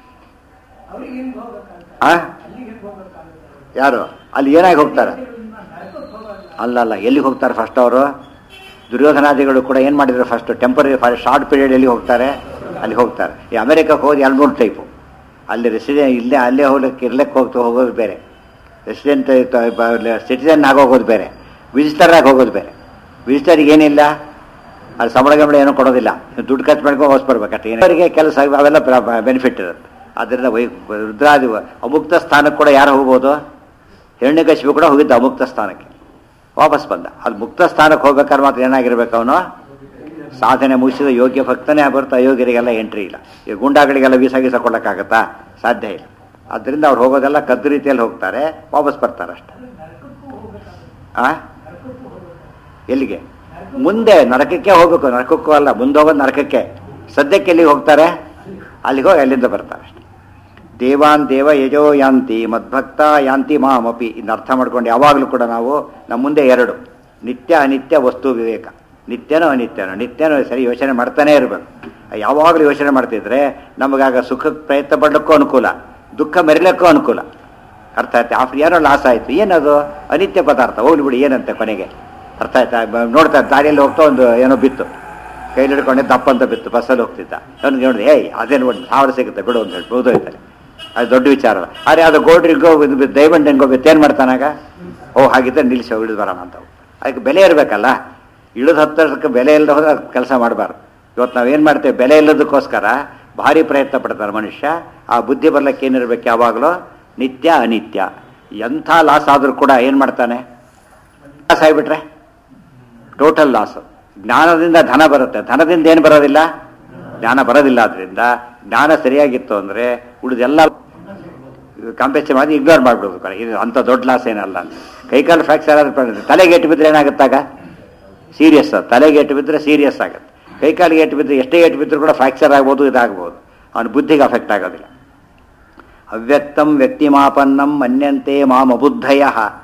ಅವ್ರಿಗೆ ಹೆಂಗ್ ಹೋಗ್ಬೇಕಾಗುತ್ತೆ ಆ ಅಲ್ಲಿಗೆ ಹೆಂಗ್ ಹೋಗ್ಬೇಕಾಗುತ್ತೆ ಯಾರು ಅಲ್ಲಿ ಏನಾಗಿ ಹೋಗ್ತಾರೆ ನರಕಕ್ಕೆ ಹೋಗಲ್ಲ ಅಲ್ಲ ಅಲ್ಲ ಎಲ್ಲಿಗೆ ಹೋಗ್ತಾರೆ ಫಸ್ಟ್ ಅವರು ದುರ್ಯೋಧನಾದಿಗಳು ಕೂಡ ಏನು ಮಾಡಿದ್ರು ಫಸ್ಟ್ ಟೆಂಪರರಿ ಶಾರ್ಟ್ ಪೀರಿಯಡ್ ಎಲ್ಲಿ ಹೋಗ್ತಾರೆ ಅಲ್ಲಿ ಹೋಗ್ತಾರೆ ಈ ಅಮೆರಿಕಕ್ಕೆ ಹೋಗಿ ಎರಡು ಮೂರು ಟೈಪು ಅಲ್ಲಿ ರೆಸಿಡೆಂಟ್ ಇಲ್ಲೇ ಅಲ್ಲೇ ಹೋಗ್ಲಿಕ್ಕೆ ಇರ್ಲಿಕ್ಕೆ ಹೋಗ್ತಾ ಹೋಗೋದು ಬೇರೆ ರೆಸಿಡೆಂಟ್ ಸಿಟಿಸನ್ ಆಗೋಗೋದು ಬೇರೆ ವಿಸಿಟರ್ ಆಗಿ ಹೋಗೋದು ಬೇರೆ ವಿಸಿಟರ್ಗೆ ಏನಿಲ್ಲ ಅಲ್ಲಿ ಸಂಬಳ ಗಂಬಳ ಏನೂ ಕೊಡೋದಿಲ್ಲ ದುಡ್ಡು ಖರ್ಚು ಮಾಡ್ಕೊಂಡು ಹೋಗಿ ಬರ್ಬೇಕಷ್ಟೇ ಅವರಿಗೆ ಕೆಲಸ ಅವೆಲ್ಲ ಬೆನಿಫಿಟ್ ಇರುತ್ತೆ ಆದ್ದರಿಂದ ವೈ ರುದ್ರಾದಿ ಅಮುಕ್ತ ಸ್ಥಾನಕ್ಕೆ ಕೂಡ ಯಾರು ಹೋಗ್ಬೋದು ಹಿರಣ್ಯಕಶಿಪು ಕೂಡ ಹೋಗಿದ್ದ ಅಮುಕ್ತ ಸ್ಥಾನಕ್ಕೆ ವಾಪಸ್ ಬಂದ ಅಲ್ಲಿ ಮುಕ್ತ ಸ್ಥಾನಕ್ಕೆ ಹೋಗ್ಬೇಕಾದ್ರೆ ಮಾತ್ರ ಏನಾಗಿರ್ಬೇಕು ಅವನು ಸಾಧನೆ ಮುಗಿಸಿದ ಯೋಗ್ಯ ಭಕ್ತನೇ ಬರ್ತಾ ಅಯೋಗ್ಯರಿಗೆಲ್ಲ ಎಂಟ್ರಿ ಇಲ್ಲ ಈ ಗುಂಡಾಗಳಿಗೆಲ್ಲ ವೀಸಾ ಗೀಸ ಕೊಡೋಕ್ಕಾಗತ್ತಾ ಸಾಧ್ಯ ಇಲ್ಲ ಆದ್ದರಿಂದ ಅವ್ರು ಹೋಗೋದೆಲ್ಲ ಕದ್ದು ರೀತಿಯಲ್ಲಿ ಹೋಗ್ತಾರೆ ವಾಪಸ್ ಬರ್ತಾರೆ ಅಷ್ಟೆ ನರಕಕ್ಕೂ ಹೋಗ್ಬೇಕಾಗುತ್ತೆ ಆ ನರಕಕ್ಕೂ ಹೋಗ್ಬೇಕು ಎಲ್ಲಿಗೆ ಮುಂದೆ ನರಕಕ್ಕೆ ಹೋಗ್ಬೇಕು ನರಕಕ್ಕೂ ಅಲ್ಲ ಮುಂದೆ ಹೋಗೋದು ನರಕಕ್ಕೆ ಸದ್ಯಕ್ಕೆ ಎಲ್ಲಿಗೆ ಹೋಗ್ತಾರೆ ಅಲ್ಲಿಗೆ ಹೋಗಿ ಅಲ್ಲಿಂದ ಬರ್ತಾರೆ ಅಷ್ಟೆ ದೇವಾನ್ ದೇವ ಯಜೋ ಯಾಂತಿ ಮದ್ಭಕ್ತ ಯಾಂತಿ ಮಾಮಪಿ ಇನ್ನು ಅರ್ಥ ಮಾಡ್ಕೊಂಡು ಯಾವಾಗಲೂ ಕೂಡ ನಾವು ನಮ್ಮ ಮುಂದೆ ಎರಡು ನಿತ್ಯ ಅನಿತ್ಯ ವಸ್ತು ವಿವೇಕ ನಿತ್ಯನೋ ಅನಿತ್ಯನೋ ನಿತ್ಯನೋ ಸರಿ ಯೋಚನೆ ಮಾಡ್ತಾನೇ ಇರಬೇಕು ಯಾವಾಗಲೂ ಯೋಚನೆ ಮಾಡ್ತಿದ್ರೆ ನಮಗಾಗ ಸುಖಕ್ಕೆ ಪ್ರಯತ್ನ ಪಡಲಿಕ್ಕೂ ಅನುಕೂಲ ದುಃಖ ಮೆರಿಲಿಕ್ಕೂ ಅನುಕೂಲ ಅರ್ಥ ಆಯ್ತು ಆಫ್ಟರ್ ಏನೋ ಲಾಸ್ ಆಯಿತು ಏನದು ಅನಿತ್ಯ ಪದಾರ್ಥ ಹೋಗ್ಲಿ ಬಿಡಿ ಏನಂತೆ ಕೊನೆಗೆ ಅರ್ಥ ಆಯ್ತಾ ಬ- ನೋಡ್ತಾ ದಾರಿಯಲ್ಲಿ ಹೋಗ್ತಾ ಒಂದು ಏನೋ ಬಿತ್ತು ಕೈಲಿ ಹಿಡ್ಕೊಂಡೆ ದಪ್ಪ ಅಂತ ಬಿತ್ತು ಬಸ್ಸಲ್ಲಿ ಹೋಗ್ತಿದ್ದ ಅವ್ನಿಗೆ ನೋಡಿದೆ ಏಯ್ ಅದೇನು ಒಂದು ಸಾವಿರ ಸಿಗುತ್ತೆ ಬಿಡು ಅಂತ ಹೇಳಿ ಬೋದೋಯ್ತಾರೆ ಅದು ದೊಡ್ಡ ವಿಚಾರ ಅಲ್ಲ ಆದರೆ ಅದು ಗೋಲ್ಡ್ರಿಗೋ ಇದು ಡೈಮಂಡ್ ಹೆಂಗೋ ಬಿತ್ತು ಏನು ಮಾಡ್ತಾನಾಗ ಓ ಹಾಗಿದ್ದರೆ ನಿಲ್ಲಿಸಿ ಇಳಿದು ಬರೋಣ ಅಂತ ಅದಕ್ಕೆ ಬೆಲೆ ಇರಬೇಕಲ್ಲ ಇಳಿದು ಹತ್ತಕ್ಕೆ ಬೆಲೆ ಇಲ್ಲದೆ ಹೋದ್ರೆ ಕೆಲಸ ಮಾಡಬಾರ್ದು ಇವತ್ತು ನಾವೇನು ಮಾಡ್ತೇವೆ ಬೆಲೆ ಇಲ್ಲದಕ್ಕೋಸ್ಕರ ಭಾರಿ ಪ್ರಯತ್ನ ಪಡ್ತಾರೆ ಮನುಷ್ಯ ಆ ಬುದ್ಧಿ ಬರ್ಲಿಕ್ಕೆ ಏನಿರ್ಬೇಕು ಯಾವಾಗಲೂ ನಿತ್ಯ ಅನಿತ್ಯ ಎಂಥ ಲಾಸ್ ಆದರೂ ಕೂಡ ಏನು ಮಾಡ್ತಾನೆ ಲಾಸ್ ಆಗಿಬಿಟ್ರೆ ಟೋಟಲ್ ಲಾಸ್ ಜ್ಞಾನದಿಂದ ಧನ ಬರುತ್ತೆ ಧನದಿಂದ ಏನು ಬರೋದಿಲ್ಲ ಜ್ಞಾನ ಬರೋದಿಲ್ಲ ಅದರಿಂದ ಜ್ಞಾನ ಸರಿಯಾಗಿತ್ತು ಅಂದರೆ ಉಳಿದೆಲ್ಲ ಕಾಂಪೇಕ್ಷೆ ಮಾಡಿ ಇಗ್ನೋರ್ ಮಾಡ್ಬಿಡೋದು ಕಡೆ ಇದು ಅಂಥ ದೊಡ್ಡ ಲಾಸ್ ಏನಲ್ಲ ಅಂತ ಕೈಕಾಲು ಫ್ರಾಕ್ಚರ್ ಆದ್ರೆ ತಲೆಗೆ ಏಟು ಬಿದ್ದರೆ ಏನಾಗುತ್ತಾಗ ಸೀರಿಯಸ್ ಅದು ತಲೆಗೆ ಏಟು ಬಿದ್ದರೆ ಸೀರಿಯಸ್ ಆಗುತ್ತೆ ಕೈಕಾಲಿಗೆ ಏಟು ಬಿದ್ದರೆ ಎಷ್ಟೇ ಏಟು ಬಿದ್ದರೂ ಕೂಡ ಫ್ರಾಕ್ಚರ್ ಆಗ್ಬೋದು ಇದಾಗ್ಬೋದು ಅವನ ಬುದ್ಧಿಗೆ ಅಫೆಕ್ಟ್ ಆಗೋದಿಲ್ಲ ಅವ್ಯಕ್ತಂ ವ್ಯಕ್ತಿಮಾಪನ್ನಂ ಮನ್ಯಂತೆ ಮಾಂ ಅಬುದ್ಧಯ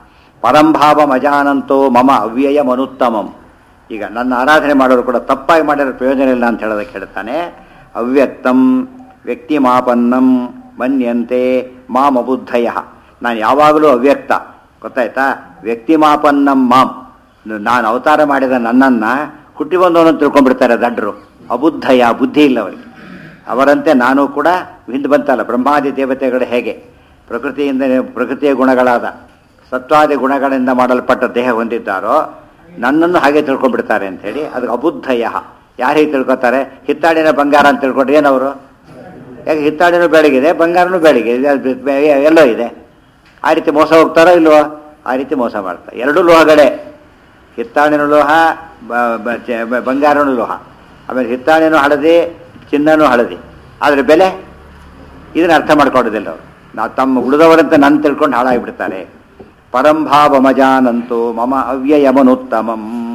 ಪರಂಭಾವಮಜಾನಂತೋ ಮಮ ಅವ್ಯಯಮನುತ್ತಮಂ ಈಗ ನನ್ನ ಆರಾಧನೆ ಮಾಡೋರು ಕೂಡ ತಪ್ಪಾಗಿ ಮಾಡಿರೋ ಪ್ರಯೋಜನ ಇಲ್ಲ ಅಂತ ಹೇಳೋದಕ್ಕೆ ಹೇಳ್ತಾನೆ ಅವ್ಯಕ್ತಂ ವ್ಯಕ್ತಿಮಾಪನ್ನಂ ಮನ್ಯಂತೆ ಮಾಂ ಅಬುದ್ಧಯ ನಾನು ಯಾವಾಗಲೂ ಅವ್ಯಕ್ತ ಗೊತ್ತಾಯ್ತಾ ವ್ಯಕ್ತಿಮಾಪನ್ನಂ ಮಾಂ ನಾನು ಅವತಾರ ಮಾಡಿದ ನನ್ನನ್ನು ಹುಟ್ಟಿ ಬಂದವನು ತಿಳ್ಕೊಂಡ್ಬಿಡ್ತಾರೆ ದಡ್ರು ಅಬುದ್ಧಯ ಬುದ್ಧಿ ಇಲ್ಲ ಅವರಿಗೆ ಅವರಂತೆ ನಾನು ಕೂಡ ಹಿಂದೆ ಬಂತಲ್ಲ ಬ್ರಹ್ಮಾದಿ ದೇವತೆಗಳು ಹೇಗೆ ಪ್ರಕೃತಿಯಿಂದ ಪ್ರಕೃತಿಯ ಗುಣಗಳಾದ ಸತ್ವಾದಿ ಗುಣಗಳಿಂದ ಮಾಡಲ್ಪಟ್ಟ ದೇಹ ಹೊಂದಿದ್ದಾರೋ ನನ್ನನ್ನು ಹಾಗೆ ತಿಳ್ಕೊಂಡ್ಬಿಡ್ತಾರೆ ಅಂತ ಹೇಳಿ ಅದಕ್ಕೆ ಅಬುದ್ಧಯ ಯಾರು ಹೀಗೆ ತಿಳ್ಕೊತಾರೆ ಹಿತ್ತಾಡಿನ ಬಂಗಾರ ಅಂತ ತಿಳ್ಕೊಂಡ್ರೆ ಏನವರು ಯಾಕೆ ಹಿತ್ತಾಡಿನೂ ಬೆಳಗಿದೆ ಬಂಗಾರನೂ ಬೆಳಗಿದೆ ಇದು ಅದು ಬೆ- ಎಲ್ಲೋ ಇದೆ ಆ ರೀತಿ ಮೋಸ ಹೋಗ್ತಾರೋ ಇಲ್ವೋ ಆ ರೀತಿ ಮೋಸ ಮಾಡ್ತಾರೆ ಎರಡೂ ಲೋಹಗಳೇ ಹಿತ್ತಾಳಿನ ಲೋಹ ಬ- ಬ- ಚ- ಬ- ಬಂಗಾರನೂ ಲೋಹ ಆಮೇಲೆ ಹಿತ್ತಾಳಿನೂ ಹಳದಿ ಚಿನ್ನನೂ ಹಳದಿ ಆದರೆ ಬೆಲೆ ಇದನ್ನ ಅರ್ಥ ಮಾಡ್ಕೊಳ್ಳೋದಿಲ್ಲ ಅವರು ನಾವು ತಮ್ಮ ಉಳಿದವರಂತೆ ನನ್ನ ತಿಳ್ಕೊಂಡು ಹಾಳಾಗಿಬಿಡ್ತಾರೆ ಪರಂಭಾವ ಮಜಾನಂತೋ ಮಮ ಅವ್ಯಯಮನುತ್ತಮಂ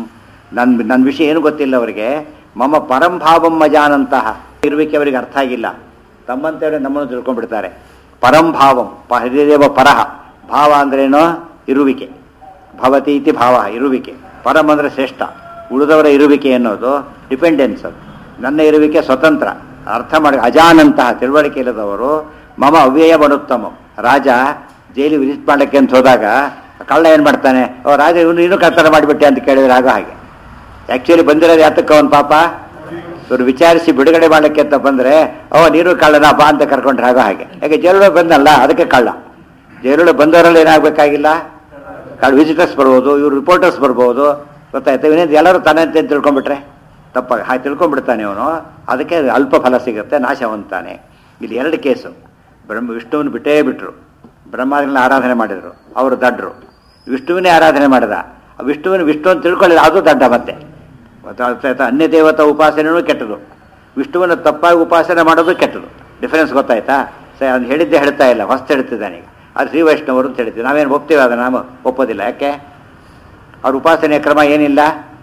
ನನ್ನ ನನ್ನ ವಿಷಯ ಏನು ಗೊತ್ತಿಲ್ಲ ಅವರಿಗೆ ಮಮ ಪರಂಭಾವಂ ಮಜಾನಂತಹ ಇರುವಿಕೆ ಅವರಿಗೆ ಅರ್ಥ ಆಗಿಲ್ಲ ತಮ್ಮಂತೆಯವರೇ ನಮ್ಮನ್ನು ತಿಳ್ಕೊಂಡ್ಬಿಡ್ತಾರೆ ಪರಂಭಾವಂ ಪ ಹರಿದೇವ ಪರಹ ಭಾವ ಅಂದ್ರೇನು ಇರುವಿಕೆ ಭವತಿ ಇತಿ ಭಾವ ಇರುವಿಕೆ ಪರಂ ಅಂದರೆ ಶ್ರೇಷ್ಠ ಉಳಿದವರ ಇರುವಿಕೆ ಅನ್ನೋದು ಡಿಪೆಂಡೆನ್ಸ್ ಅದು ನನ್ನ ಇರುವಿಕೆ ಸ್ವತಂತ್ರ ಅರ್ಥ ಮಾಡಿ ಅಜಾನಂತಹ ತಿಳುವಳಿಕೆ ಇಲ್ಲದವರು ಮಮ ಅವ್ಯಯ ಬನುತ್ತಮ ರಾಜ ಜೈಲಿಗೆ ವಿಸಿಟ್ ಮಾಡಲಿಕ್ಕೆ ಅಂತ ಹೋದಾಗ ಕಳ್ಳ ಏನು ಮಾಡ್ತಾನೆ ಓ ರಾಜ ಇವನು ಇನ್ನೂ ಕಳ್ತನ ಮಾಡಿಬಿಟ್ಟೆ ಅಂತ ಕೇಳಿದ್ರೆ ಆಗ ಹಾಗೆ ಆ್ಯಕ್ಚುಲಿ ಬಂದಿರೋದು ಯಾತಕ್ಕೆ ಅವನ ಪಾಪ ಇವ್ರು ವಿಚಾರಿಸಿ ಬಿಡುಗಡೆ ಮಾಡಲಿಕ್ಕೆ ಅಂತ ಬಂದರೆ ಓ ನೀನು ಕಳ್ಳನ ಬಾ ಅಂತ ಕರ್ಕೊಂಡ್ರೆ ಆಗೋ ಹಾಗೆ ಯಾಕೆ ಜೈಲೊಳಗೆ ಬಂದಲ್ಲ ಅದಕ್ಕೆ ಕಳ್ಳ ಜೈಲೊಳಗೆ ಬಂದವರಲ್ಲಿ ಏನಾಗಬೇಕಾಗಿಲ್ಲ ಕಾಳು ವಿಸಿಟರ್ಸ್ ಬರ್ಬೋದು ಇವ್ರು ರಿಪೋರ್ಟರ್ಸ್ ಬರ್ಬೋದು ಗೊತ್ತಾಯ್ತು ಇವನೇನು ಎಲ್ಲರೂ ತಾನೇ ಅಂತ ತಿಳ್ಕೊಂಡ್ಬಿಟ್ರೆ ತಪ್ಪ ಹಾಗೆ ತಿಳ್ಕೊಂಡ್ಬಿಡ್ತಾನೆ ಅವನು ಅದಕ್ಕೆ ಅಲ್ಪ ಫಲ ಸಿಗುತ್ತೆ ನಾಶವಂತಾನೆ ಇಲ್ಲಿ ಎರಡು ಕೇಸು ಬ್ರಹ್ಮ ವಿಷ್ಣುವನ್ನು ಬಿಟ್ಟೇ ಬಿಟ್ಟರು ಬ್ರಹ್ಮಾದಿಗಳನ್ನ ಆರಾಧನೆ ಮಾಡಿದರು ಅವರು ದಡ್ರು ವಿಷ್ಣುವಿನೇ ಆರಾಧನೆ ಮಾಡಿದ ಆ ವಿಷ್ಣುವಿನ ವಿಷ್ಣು ಅಂತ ತಿಳ್ಕೊಳ್ಳಿಲ್ಲ ಅದು ದಡ್ಡ ಮತ್ತೆ ಗೊತ್ತಾಯ್ತಾ ಅನ್ಯ ದೇವತಾ ಉಪಾಸನೆಯೂ ಕೆಟ್ಟದು ವಿಷ್ಣುವನ್ನು ತಪ್ಪಾಗಿ ಉಪಾಸನೆ ಮಾಡೋದು ಕೆಟ್ಟದು ಡಿಫರೆನ್ಸ್ ಗೊತ್ತಾಯ್ತಾ ಸರಿ ಅವ್ನು ಹೇಳಿದ್ದೆ ಹೇಳ್ತಾ ಇಲ್ಲ ಹೊಸ್ತು ಹೇಳ್ತಿದ್ದಾನೆ ಈಗ ಅದು ಶ್ರೀ ವೈಷ್ಣವರು ಅಂತ ಹೇಳ್ತೀವಿ ನಾವೇನು ಒಪ್ತೀವಿ ಅದನ್ನು ನಾವು ಒಪ್ಪೋದಿಲ್ಲ ಯಾಕೆ ಅವ್ರ ಉಪಾಸನೆಯ ಕ್ರಮ ಏನಿಲ್ಲ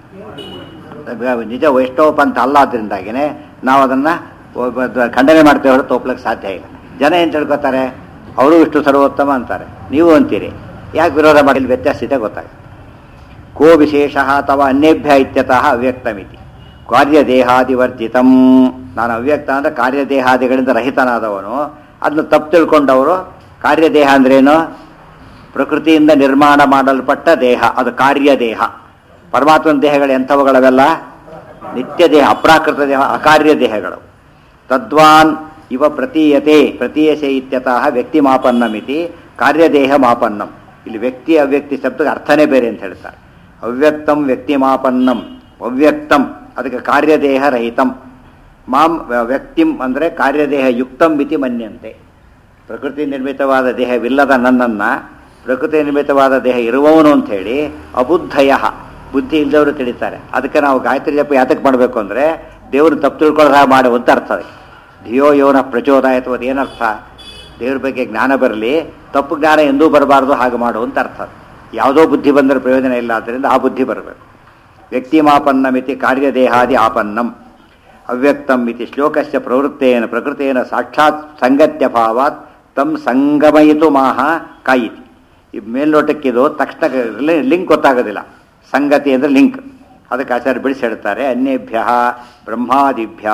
ನಿಜ ವೈಷ್ಣವ ಪಂಥ ಅಲ್ಲ ಆದ್ದರಿಂದಾಗಿನೇ ನಾವು ಅದನ್ನು ಖಂಡನೆ ಮಾಡ್ತೇವೆ ಹೊರತು ಒಪ್ಲಕ್ಕೆ ಸಾಧ್ಯ ಇಲ್ಲ ಜನ ಏನು ತಿಳ್ಕೊತಾರೆ ಅವರು ವಿಷ್ಣು ಸರ್ವೋತ್ತಮ ಅಂತಾರೆ ನೀವು ಅಂತೀರಿ ಯಾಕೆ ವಿರೋಧ ಮಾಡಿಲ್ಲ ವ್ಯತ್ಯಾಸ ಇದೆ ಗೊತ್ತಾಗುತ್ತೆ ಕೋ ವಿಶೇಷ ತವ ಅನ್ಯೇಭ್ಯ ಇತ್ಯತಃ ಅವ್ಯಕ್ತಮಿತಿ ಕಾರ್ಯದೇಹಾದಿವರ್ಜಿತಂ ನಾನು ಅವ್ಯಕ್ತ ಅಂದರೆ ಕಾರ್ಯದೇಹಾದಿಗಳಿಂದ ರಹಿತನಾದವನು ಅದನ್ನ ತಪ್ಪು ತಿಳ್ಕೊಂಡವರು ಕಾರ್ಯದೇಹ ಅಂದ್ರೇನು ಪ್ರಕೃತಿಯಿಂದ ನಿರ್ಮಾಣ ಮಾಡಲ್ಪಟ್ಟ ದೇಹ ಅದು ಕಾರ್ಯದೇಹ ಪರಮಾತ್ಮನ ದೇಹಗಳು ಎಂಥವುಗಳವೆಲ್ಲ ನಿತ್ಯ ದೇಹ ಅಪ್ರಾಕೃತ ದೇಹ ಅಕಾರ್ಯ ದೇಹಗಳು ತದ್ವಾನ್ ಇವ ಪ್ರತೀಯತೆ ಪ್ರತೀಯಸೆ ಇತ್ಯತಃ ವ್ಯಕ್ತಿ ಮಾಪನ್ನಮಿತಿ ಕಾರ್ಯದೇಹ ಮಾಪನ್ನಂ ಇಲ್ಲಿ ವ್ಯಕ್ತಿ ಅವ್ಯಕ್ತಿ ಶಬ್ದಕ್ಕೆ ಅರ್ಥನೇ ಬೇರೆ ಅಂತ ಹೇಳ್ತಾರೆ ಅವ್ಯಕ್ತಂ ವ್ಯಕ್ತಿ ಮಾಪನ್ನಂ ಅವ್ಯಕ್ತಂ ಅದಕ್ಕೆ ಕಾರ್ಯದೇಹ ರಹಿತಂ ಮಾಂ ವ್ಯಕ್ತಿಂ ಅಂದರೆ ಕಾರ್ಯದೇಹ ಯುಕ್ತಂ ಮಿತಿ ಮನ್ಯಂತೆ ಪ್ರಕೃತಿ ನಿರ್ಮಿತವಾದ ದೇಹವಿಲ್ಲದ ನನ್ನನ್ನು ಪ್ರಕೃತಿ ನಿರ್ಮಿತವಾದ ದೇಹ ಇರುವವನು ಅಂತ ಹೇಳಿ ಅಬುದ್ಧಯ ಬುದ್ಧಿ ಇಲ್ಲದವರು ತಿಳಿತಾರೆ ಅದಕ್ಕೆ ನಾವು ಗಾಯತ್ರಿ ಜಪ ಯಾತಕ್ಕೆ ಮಾಡಬೇಕು ಅಂದರೆ ದೇವರು ತಪ್ಪು ತಿಳ್ಕೊಳ್ಳೋದ ಮಾಡುವಂತ ಅರ್ಥ ಅದಕ್ಕೆ ಧಿಯೋ ಯೋನ ಪ್ರಚೋದಾಯತ್ವ ಏನರ್ಥ ದೇವ್ರ ಬಗ್ಗೆ ಜ್ಞಾನ ಬರಲಿ ತಪ್ಪು ಜ್ಞಾನ ಎಂದೂ ಬರಬಾರ್ದು ಹಾಗೆ ಮಾಡುವಂತ ಅರ್ಥ ಅದು. ಯಾವುದೋ ಬುದ್ಧಿ ಬಂದರೆ ಪ್ರಯೋಜನ ಇಲ್ಲ ಆದ್ದರಿಂದ ಆ ಬುದ್ಧಿ ಬರಬೇಕು ವ್ಯಕ್ತಿ ಮಾಪನ್ನಮಿತಿ ಕಾರ್ಯದೇಹಾದಿ ಆಪನ್ನಂ ಅವ್ಯಕ್ತಂ ಇತಿ ಶ್ಲೋಕಸ್ಯ ಪ್ರವೃತ್ತೇನ ಪ್ರಕೃತೇನ ಸಾಕ್ಷಾತ್ ಸಂಗತ್ಯ ಭಾವಾತ್ ತಂ ಸಂಗಮಯಿತು ಮಾಹ ಕಾಯಿತಿ ಈ ಮೇಲ್ನೋಟಕ್ಕಿದು ತಕ್ಷಣ ಲಿಂಕ್ ಗೊತ್ತಾಗೋದಿಲ್ಲ ಸಂಗತಿ ಅಂದರೆ ಲಿಂಕ್ ಅದಕ್ಕೆ ಆಚಾರ್ಯ ಬಿಡಿಸಿ ಹೇಳ್ತಾರೆ ಅನ್ಯೇಭ್ಯ ಬ್ರಹ್ಮಾದಿಭ್ಯ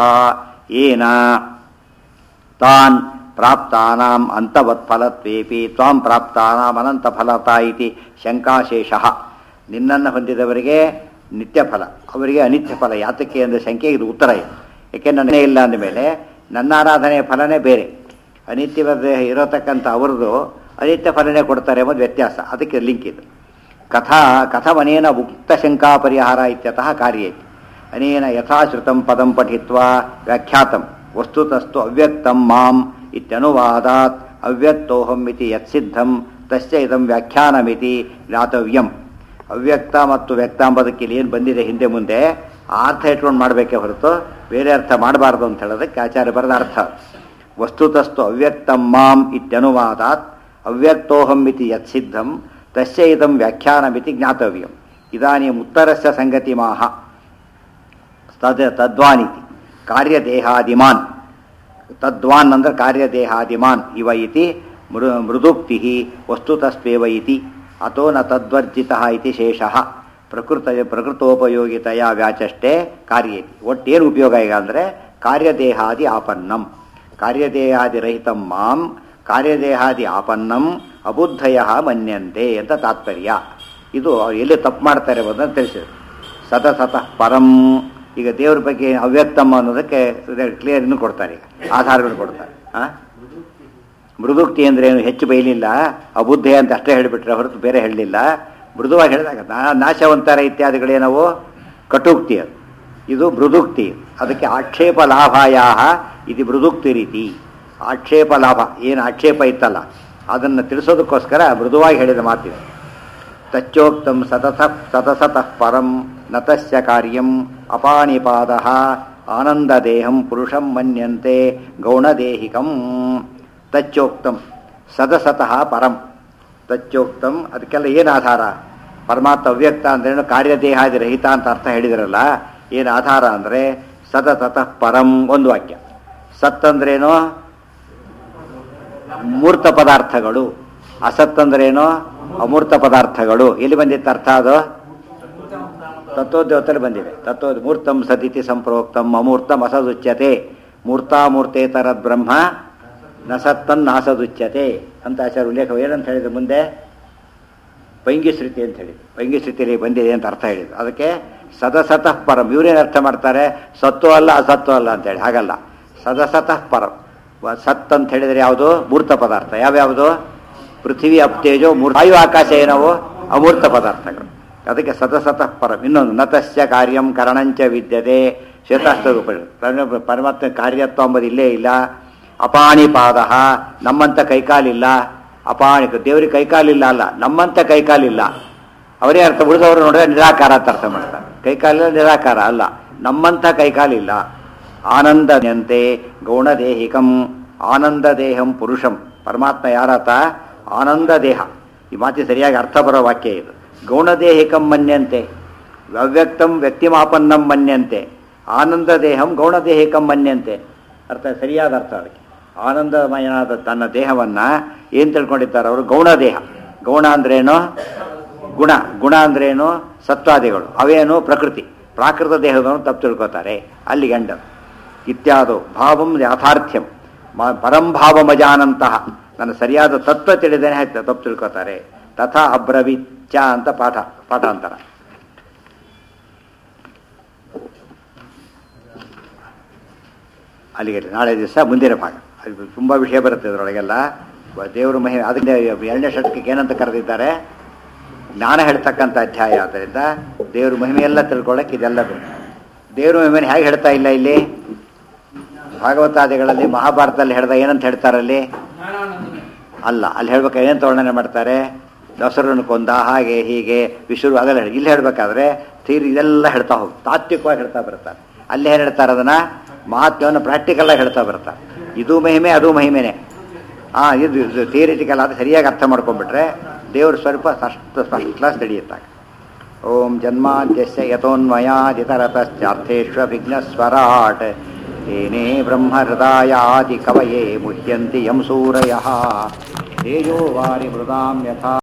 ಏನ ತಾನ್ ಪ್ರಾಪ್ತಾನಾಂ ಅಂತವತ್ ಫಲತ್ವೇಪಿ ತ್ವಾಂ ಪ್ರಾಪ್ತಾನಾಂ ಅನಂತ ಫಲತಾ ಇತಿ ಶಂಕಾಶೇಷ ನಿನ್ನನ್ನು ಹೊಂದಿದವರಿಗೆ ನಿತ್ಯ ಫಲ ಅವರಿಗೆ ಅನಿತ್ಯ ಫಲ ಯಾತಕ್ಕೆ ಅಂದರೆ ಶಂಕೆಗೆ ಇದು ಉತ್ತರ ಇದೆ ಏಕೆ ನನ್ನೇ ಇಲ್ಲ ಅಂದಮೇಲೆ ನನ್ನ ಆರಾಧನೆಯ ಫಲನೇ ಬೇರೆ ಅನಿತ್ಯವಾದ ಇರತಕ್ಕಂಥ ಅವ್ರದ್ದು ಅನಿತ್ಯ ಫಲನೇ ಕೊಡ್ತಾರೆ ಎಂಬುದು ವ್ಯತ್ಯಾಸ ಅದಕ್ಕೆ ಲಿಂಕ್ ಇದು ಕಥಾ ಕಥಮನೇನ ಉಕ್ತ ಶಂಕಾ ಪರಿಹಾರ ಇತ್ಯತಃ ಕಾರ್ಯೇತಿ ಅನೇನ ಯಥಾಶ್ರುತಂ ಪದಂ ಪಠಿತ್ವಾ ವ್ಯಾಖ್ಯಾತಂ ವಸ್ತುತಸ್ತು ಅವ್ಯಕ್ತಂ ಮಾಂ ಇತ್ಯನುವಾದಾತ್ ಅವ್ಯಕ್ತೋಹಂ ಇತಿ ಯತ್ಸಿದ್ಧಂ ತಸ್ಯ ಇದಂ ವ್ಯಾಖ್ಯಾನಮಿತಿ ಜ್ಞಾತವ್ಯಂ ಅವ್ಯಕ್ತ ಮತ್ತು ವ್ಯಕ್ತ ಎಂಬುದಕ್ಕೆ ಇಲ್ಲಿ ಏನು ಬಂದಿದೆ ಹಿಂದೆ ಮುಂದೆ ಆ ಅರ್ಥ ಇಟ್ಕೊಂಡು ಮಾಡಬೇಕೇ ಹೊರತು ಬೇರೆ ಅರ್ಥ ಮಾಡಬಾರ್ದು ಅಂತ ಹೇಳೋದಕ್ಕೆ ಆಚಾರ್ಯ ಬರೆದ ಅರ್ಥ ವಸ್ತುತಸ್ತು ಅವ್ಯಕ್ತಂ ಮಾಂ ಇತ್ಯನುವಾದಾತ್ ಅವ್ಯಕ್ತೋಹಂ ಇತಿ ಯತ್ಸಿದ್ಧಂ ತಸ್ಯ ಇದಂ ವ್ಯಾಖ್ಯಾನಮಿತಿ ಜ್ಞಾತವ್ಯಂ ಇದಾನಿಂ ಉತ್ತರಸ್ಯ ಸಂಗತಿ ಮಾಹ ತದ್ ತದ್ವಾನಿತಿ ಕಾರ್ಯದೇಹಾದಿಮಾನ್ ತದ್ವಾನ್ ಅಂದ್ರೆ ಕಾರ್ಯದೇಹಾದಿಮಾನ್ ಇವ ಇತಿ ಮೃ ಮೃದುಕ್ತಿ ವಸ್ತುತಸ್ವೇವ ಇತಿ ಅಥೋ ನ ತದ್ವರ್ಜಿತ ಇತಿ ಶೇಷಃ ಪ್ರಕೃತ ಪ್ರಕೃತೋಪಯೋಗಿತೆಯ ವ್ಯಾಚಷ್ಟೇ ಕಾರ್ಯೇತಿ ಒಟ್ಟೇನು ಉಪಯೋಗ ಈಗ ಅಂದರೆ ಕಾರ್ಯದೇಹಾದಿ ಆಪನ್ನಂ ಕಾರ್ಯದೇಹಾದಿರಹಿತಂ ಮಾಂ ಕಾರ್ಯದೇಹಾದಿ ಆಪನ್ನಂ ಅಬುದ್ಧಯ ಮನ್ಯಂತೆ ಅಂತ ತಾತ್ಪರ್ಯ ಇದು ಅವ್ರು ಎಲ್ಲಿ ತಪ್ಪು ಮಾಡ್ತಾರೆ ಅನ್ನೋದನ್ನು ತಿಳಿಸಿದ್ರು ಸತ ಸತಃ ಪರಂ ಈಗ ದೇವ್ರ ಬಗ್ಗೆ ಅವ್ಯಕ್ತಮ್ಮ ಅನ್ನೋದಕ್ಕೆ ಕ್ಲಿಯರ್ ಇನ್ನು ಕೊಡ್ತಾರೆ ಈಗ ಆಧಾರಗಳು ಕೊಡ್ತಾರೆ ಆ? ಮೃದುಕ್ತಿ ಅಂದ್ರೆ ಏನು ಹೆಚ್ಚು ಬೈಲಿಲ್ಲ ಅಬುದ್ಧೆ ಅಂತ ಅಷ್ಟೇ ಹೇಳಿಬಿಟ್ರೆ ಹೊರತು ಬೇರೆ ಹೇಳಲಿಲ್ಲ ಮೃದುವಾಗಿ ಹೇಳಿದಾಗ ನಾ- ನಾಶವಂತರ ಇತ್ಯಾದಿಗಳೇನವು ಕಟುಕ್ತಿ ಅದು ಇದು ಮೃದುಕ್ತಿ ಅದಕ್ಕೆ ಆಕ್ಷೇಪ ಲಾಭಾಯ ಇದು ಮೃದುಕ್ತಿ ರೀತಿ ಆಕ್ಷೇಪ ಲಾಭ ಏನು ಆಕ್ಷೇಪ ಇತ್ತಲ್ಲ ಅದನ್ನು ತಿಳಿಸೋದಕ್ಕೋಸ್ಕರ ಮೃದುವಾಗಿ ಹೇಳಿದ ಮಾತಿದೆ ತಚ್ಚೋಕ್ತಂ ಸತತ ಸತಸತಃ ಪರಂ ನತಸ್ಯ ಕಾರ್ಯಂ ಅಪಾನಿಪಾದ ಆನಂದದೇಹಂ ಪುರುಷಂ ಮನ್ಯಂತೆ ಗೌಣದೇಹಿಕಂ ತಚ್ಚೋಕ್ತಂ ಸದಸತಃ ಪರಂ ತಚ್ಚೋಕ್ತಂ ಅದಕ್ಕೆಲ್ಲ ಏನು ಆಧಾರ ಪರಮಾತ್ಮ ಅವ್ಯಕ್ತ ಅಂದ್ರೇನು ಕಾರ್ಯದೇಹಾದಿ ರಹಿತ ಅಂತ ಅರ್ಥ ಹೇಳಿದ್ರಲ್ಲ ಏನು ಆಧಾರ ಅಂದರೆ ಸತತಃ ಪರಂ ಒಂದು ವಾಕ್ಯ ಸತ್ ಅಂದ್ರೇನು ಮೂರ್ತ ಪದಾರ್ಥಗಳು ಅಸತ್ ಅಂದ್ರೇನು ಅಮೂರ್ತ ಪದಾರ್ಥಗಳು ಎಲ್ಲಿ ಬಂದಿತ್ತು ಅರ್ಥ ಅದು ತತ್ವೋದ್ಯೋತಲ್ಲಿ ಬಂದಿದೆ ತತ್ವ ಮೂರ್ತಂ ಸದಿತಿ ಸಂಪ್ರೋಕ್ತಂ ಅಮೂರ್ತಂ ಅಸದುಚ್ಯತೆ ಮೂರ್ತಾಮೂರ್ತೇತರ ಬ್ರಹ್ಮ ನ ಸತ್ತನ್ ನಾಸದುಚ್ಯತೆ ಅಂತ ಆಚಾರ್ಯ ಉಲ್ಲೇಖ ಏನಂತ ಹೇಳಿದ್ರು ಮುಂದೆ ಪೈಂಗಿಶ್ರುತಿ ಅಂತ ಹೇಳಿದ್ರು ಪೈಂಗಿಶ್ರುತಿಯಲ್ಲಿ ಬಂದಿದೆ ಅಂತ ಅರ್ಥ ಹೇಳಿದ್ರು ಅದಕ್ಕೆ ಸದಸತಃ ಪರಂ ಇವರೇನು ಅರ್ಥ ಮಾಡ್ತಾರೆ ಸತ್ವ ಅಲ್ಲ ಅಸತ್ವ ಅಲ್ಲ ಅಂತೇಳಿ ಹಾಗಲ್ಲ ಸದಸತಃ ಪರಂ ವ- ಸತ್ ಅಂತ ಹೇಳಿದರೆ ಯಾವುದು ಮೂರ್ತ ಪದಾರ್ಥ ಯಾವ್ಯಾವುದು ಪೃಥ್ವಿ ಅಪ್ತೇಜೋ ಮೂರ್ ವಾಯು ಆಕಾಶ ಏನವು ಅಮೂರ್ತ ಪದಾರ್ಥಗಳು ಅದಕ್ಕೆ ಸದಸತಃ ಪರಂ ಇನ್ನೊಂದು ನತಸ್ಯ ಕಾರ್ಯಂ ಕರಣಂಚ ವಿದ್ಯತೆ ಶ್ವೇತಾಷ್ಟದ ಉಪನಿಷತ್ ಪರಮಾತ್ಮ ಕಾರ್ಯತ್ವ ಅಂಬುದು ಇಲ್ಲೇ ಇಲ್ಲ ಅಪಾಣಿಪಾದ ನಮ್ಮಂತ ಕೈಕಾಲಿಲ್ಲ ಅಪಾಣಿ ದೇವರಿಗೆ ಕೈಕಾಲಿಲ್ಲ ಅಲ್ಲ ನಮ್ಮಂತ ಕೈಕಾಲಿಲ್ಲ ಅವರೇ ಅರ್ಥ ಉಳಿದವರು ನೋಡಿದ್ರೆ ನಿರಾಕಾರ ಅಂತ ಅರ್ಥ ಮಾಡ್ತಾರೆ ಕೈಕಾಲಿಲ್ಲ ನಿರಾಕಾರ ಅಲ್ಲ ನಮ್ಮಂಥ ಕೈಕಾಲಿಲ್ಲ ಆನಂದನಂತೆ ಗೌಣದೇಹಿಕಂ ಆನಂದ ದೇಹಂ ಪುರುಷಂ ಪರಮಾತ್ಮ ಯಾರಾತ ಆನಂದ ದೇಹ ಈ ಮಾತಿ ಸರಿಯಾಗಿ ಅರ್ಥ ಬರೋ ವಾಕ್ಯ ಇದು ಗೌಣದೇಹಿಕಂ ಮನ್ಯಂತೆ ಅವ್ಯಕ್ತಂ ವ್ಯಕ್ತಿಮಾಪನ್ನಂ ಮನ್ಯಂತೆ ಆನಂದ ದೇಹಂ ಗೌಣದೇಹಿಕಂ ಮನ್ಯಂತೆ ಅರ್ಥ ಸರಿಯಾದ ಅರ್ಥ ಅದಕ್ಕೆ ಆನಂದಮಯನಾದ ತನ್ನ ದೇಹವನ್ನ ಏನು ತಿಳ್ಕೊಂಡಿದ್ದಾರೆ ಅವರು ಗೌಣ ದೇಹ ಗೌಣ ಅಂದ್ರೇನು ಗುಣ ಗುಣ ಅಂದ್ರೇನು ಸತ್ವಾದಿಗಳು ಅವೇನು ಪ್ರಕೃತಿ ಪ್ರಾಕೃತ ದೇಹದವನ್ನು ತಪ್ಪು ತಿಳ್ಕೊತಾರೆ ಅಲ್ಲಿ ಗಂಡ ಇತ್ಯಾದು ಭಾವಂ ಯಾಥಾರ್ಥ್ಯಂ ಮ- ಪರಂಭಾವಮಜಾನಂತಹ ನನ್ನ ಸರಿಯಾದ ತತ್ವ ತಿಳಿದೇನೆ ಆಯ್ತು ತಪ್ಪು ತಿಳ್ಕೊತಾರೆ ತಥಾ ಅಬ್ರವಿಚ್ಚ ಅಂತ ಪಾಠ ಪಾಠಾಂತರ ಅಲ್ಲಿಗೆ ನಾಳೆ ದಿವಸ ಮುಂದಿನ ಭಾಗ ಅದು ತುಂಬ ವಿಷಯ ಬರುತ್ತೆ ಇದರೊಳಗೆಲ್ಲ ಬ- ದೇವರು ಮಹಿಮೆ ಅದಕ್ಕೆ ಎರಡನೇ ಶತಕಕ್ಕೆ ಏನಂತ ಕರೆದಿದ್ದಾರೆ ಜ್ಞಾನ ಹೇಳ್ತಕ್ಕಂಥ ಅಧ್ಯಾಯ ಆದ್ದರಿಂದ ದೇವ್ರ ಮಹಿಮೆಯೆಲ್ಲ ತಿಳ್ಕೊಳ್ಳೋಕೆ ಇದೆಲ್ಲ ಬೇಕು ದೇವ್ರ ಮಹಿಮೆನ ಹೇಗೆ ಹೇಳ್ತಾ ಇಲ್ಲ ಇಲ್ಲಿ ಭಾಗವತಾದಿಗಳಲ್ಲಿ ಮಹಾಭಾರತದಲ್ಲಿ ಹೇಳ್ದ ಏನಂತ ಹೇಳ್ತಾರಲ್ಲಿ ಅಲ್ಲ ಅಲ್ಲಿ ಹೇಳ್ಬೇಕು ಏನಂತ ವರ್ಣನೆ ಮಾಡ್ತಾರೆ ದಸರನ್ನು ಕೊಂದ ಹಾಗೆ ಹೀಗೆ ವಿಶ್ವರು ಅದೆಲ್ಲ ಹೇಳಿ ಇಲ್ಲಿ ಹೇಳ್ಬೇಕಾದ್ರೆ ತೀರಿ ಇದೆಲ್ಲ ಹೇಳ್ತಾ ಹೋಗಿ ತಾತ್ವಿಕವಾಗಿ ಹೇಳ್ತಾ ಬರ್ತಾರೆ ಅಲ್ಲಿ ಏನು ಹೇಳ್ತಾರೆ ಅದನ್ನ ಮಹಾತ್ಮ್ಯವನ್ನು ಪ್ರಾಕ್ಟಿಕಲ್ ಆಗಿ ಹೇಳ್ತಾ ಬರ್ತಾರೆ ಇದು ಮಹಿಮೆ ಅದು ಮಹಿಮೆನೆ ಆ ಇದು ಇದು ಥಿಯರಿಟಿಕಲ್ ಅದು ಸರಿಯಾಗಿ ಅರ್ಥ ಮಾಡ್ಕೊಂಡ್ಬಿಟ್ರೆ ದೇವ್ರ ಸ್ವರೂಪ ಫಸ್ಟ್ ಫಸ್ಟ್ ಕ್ಲಾಸ್ ನಡೆಯುತ್ತಾಗ ಓಂ ಜನ್ಮಾದ್ಯಸ್ಯ ಯಥೋನ್ಮಯಾದಿತರತಶ್ಚಾರ್ಥೇಷ್ವಭಿಘ್ನಸ್ವರಾಟ್ ಏನೇ ಬ್ರಹ್ಮಹೃದಾಯಾದಿ ಕವಯೇ ಮುಹ್ಯಂತಿ ಯಂ ಸೂರಯಃ ತೇಜೋ ವಾರಿ ಮೃದಾಂ ಯಥಾ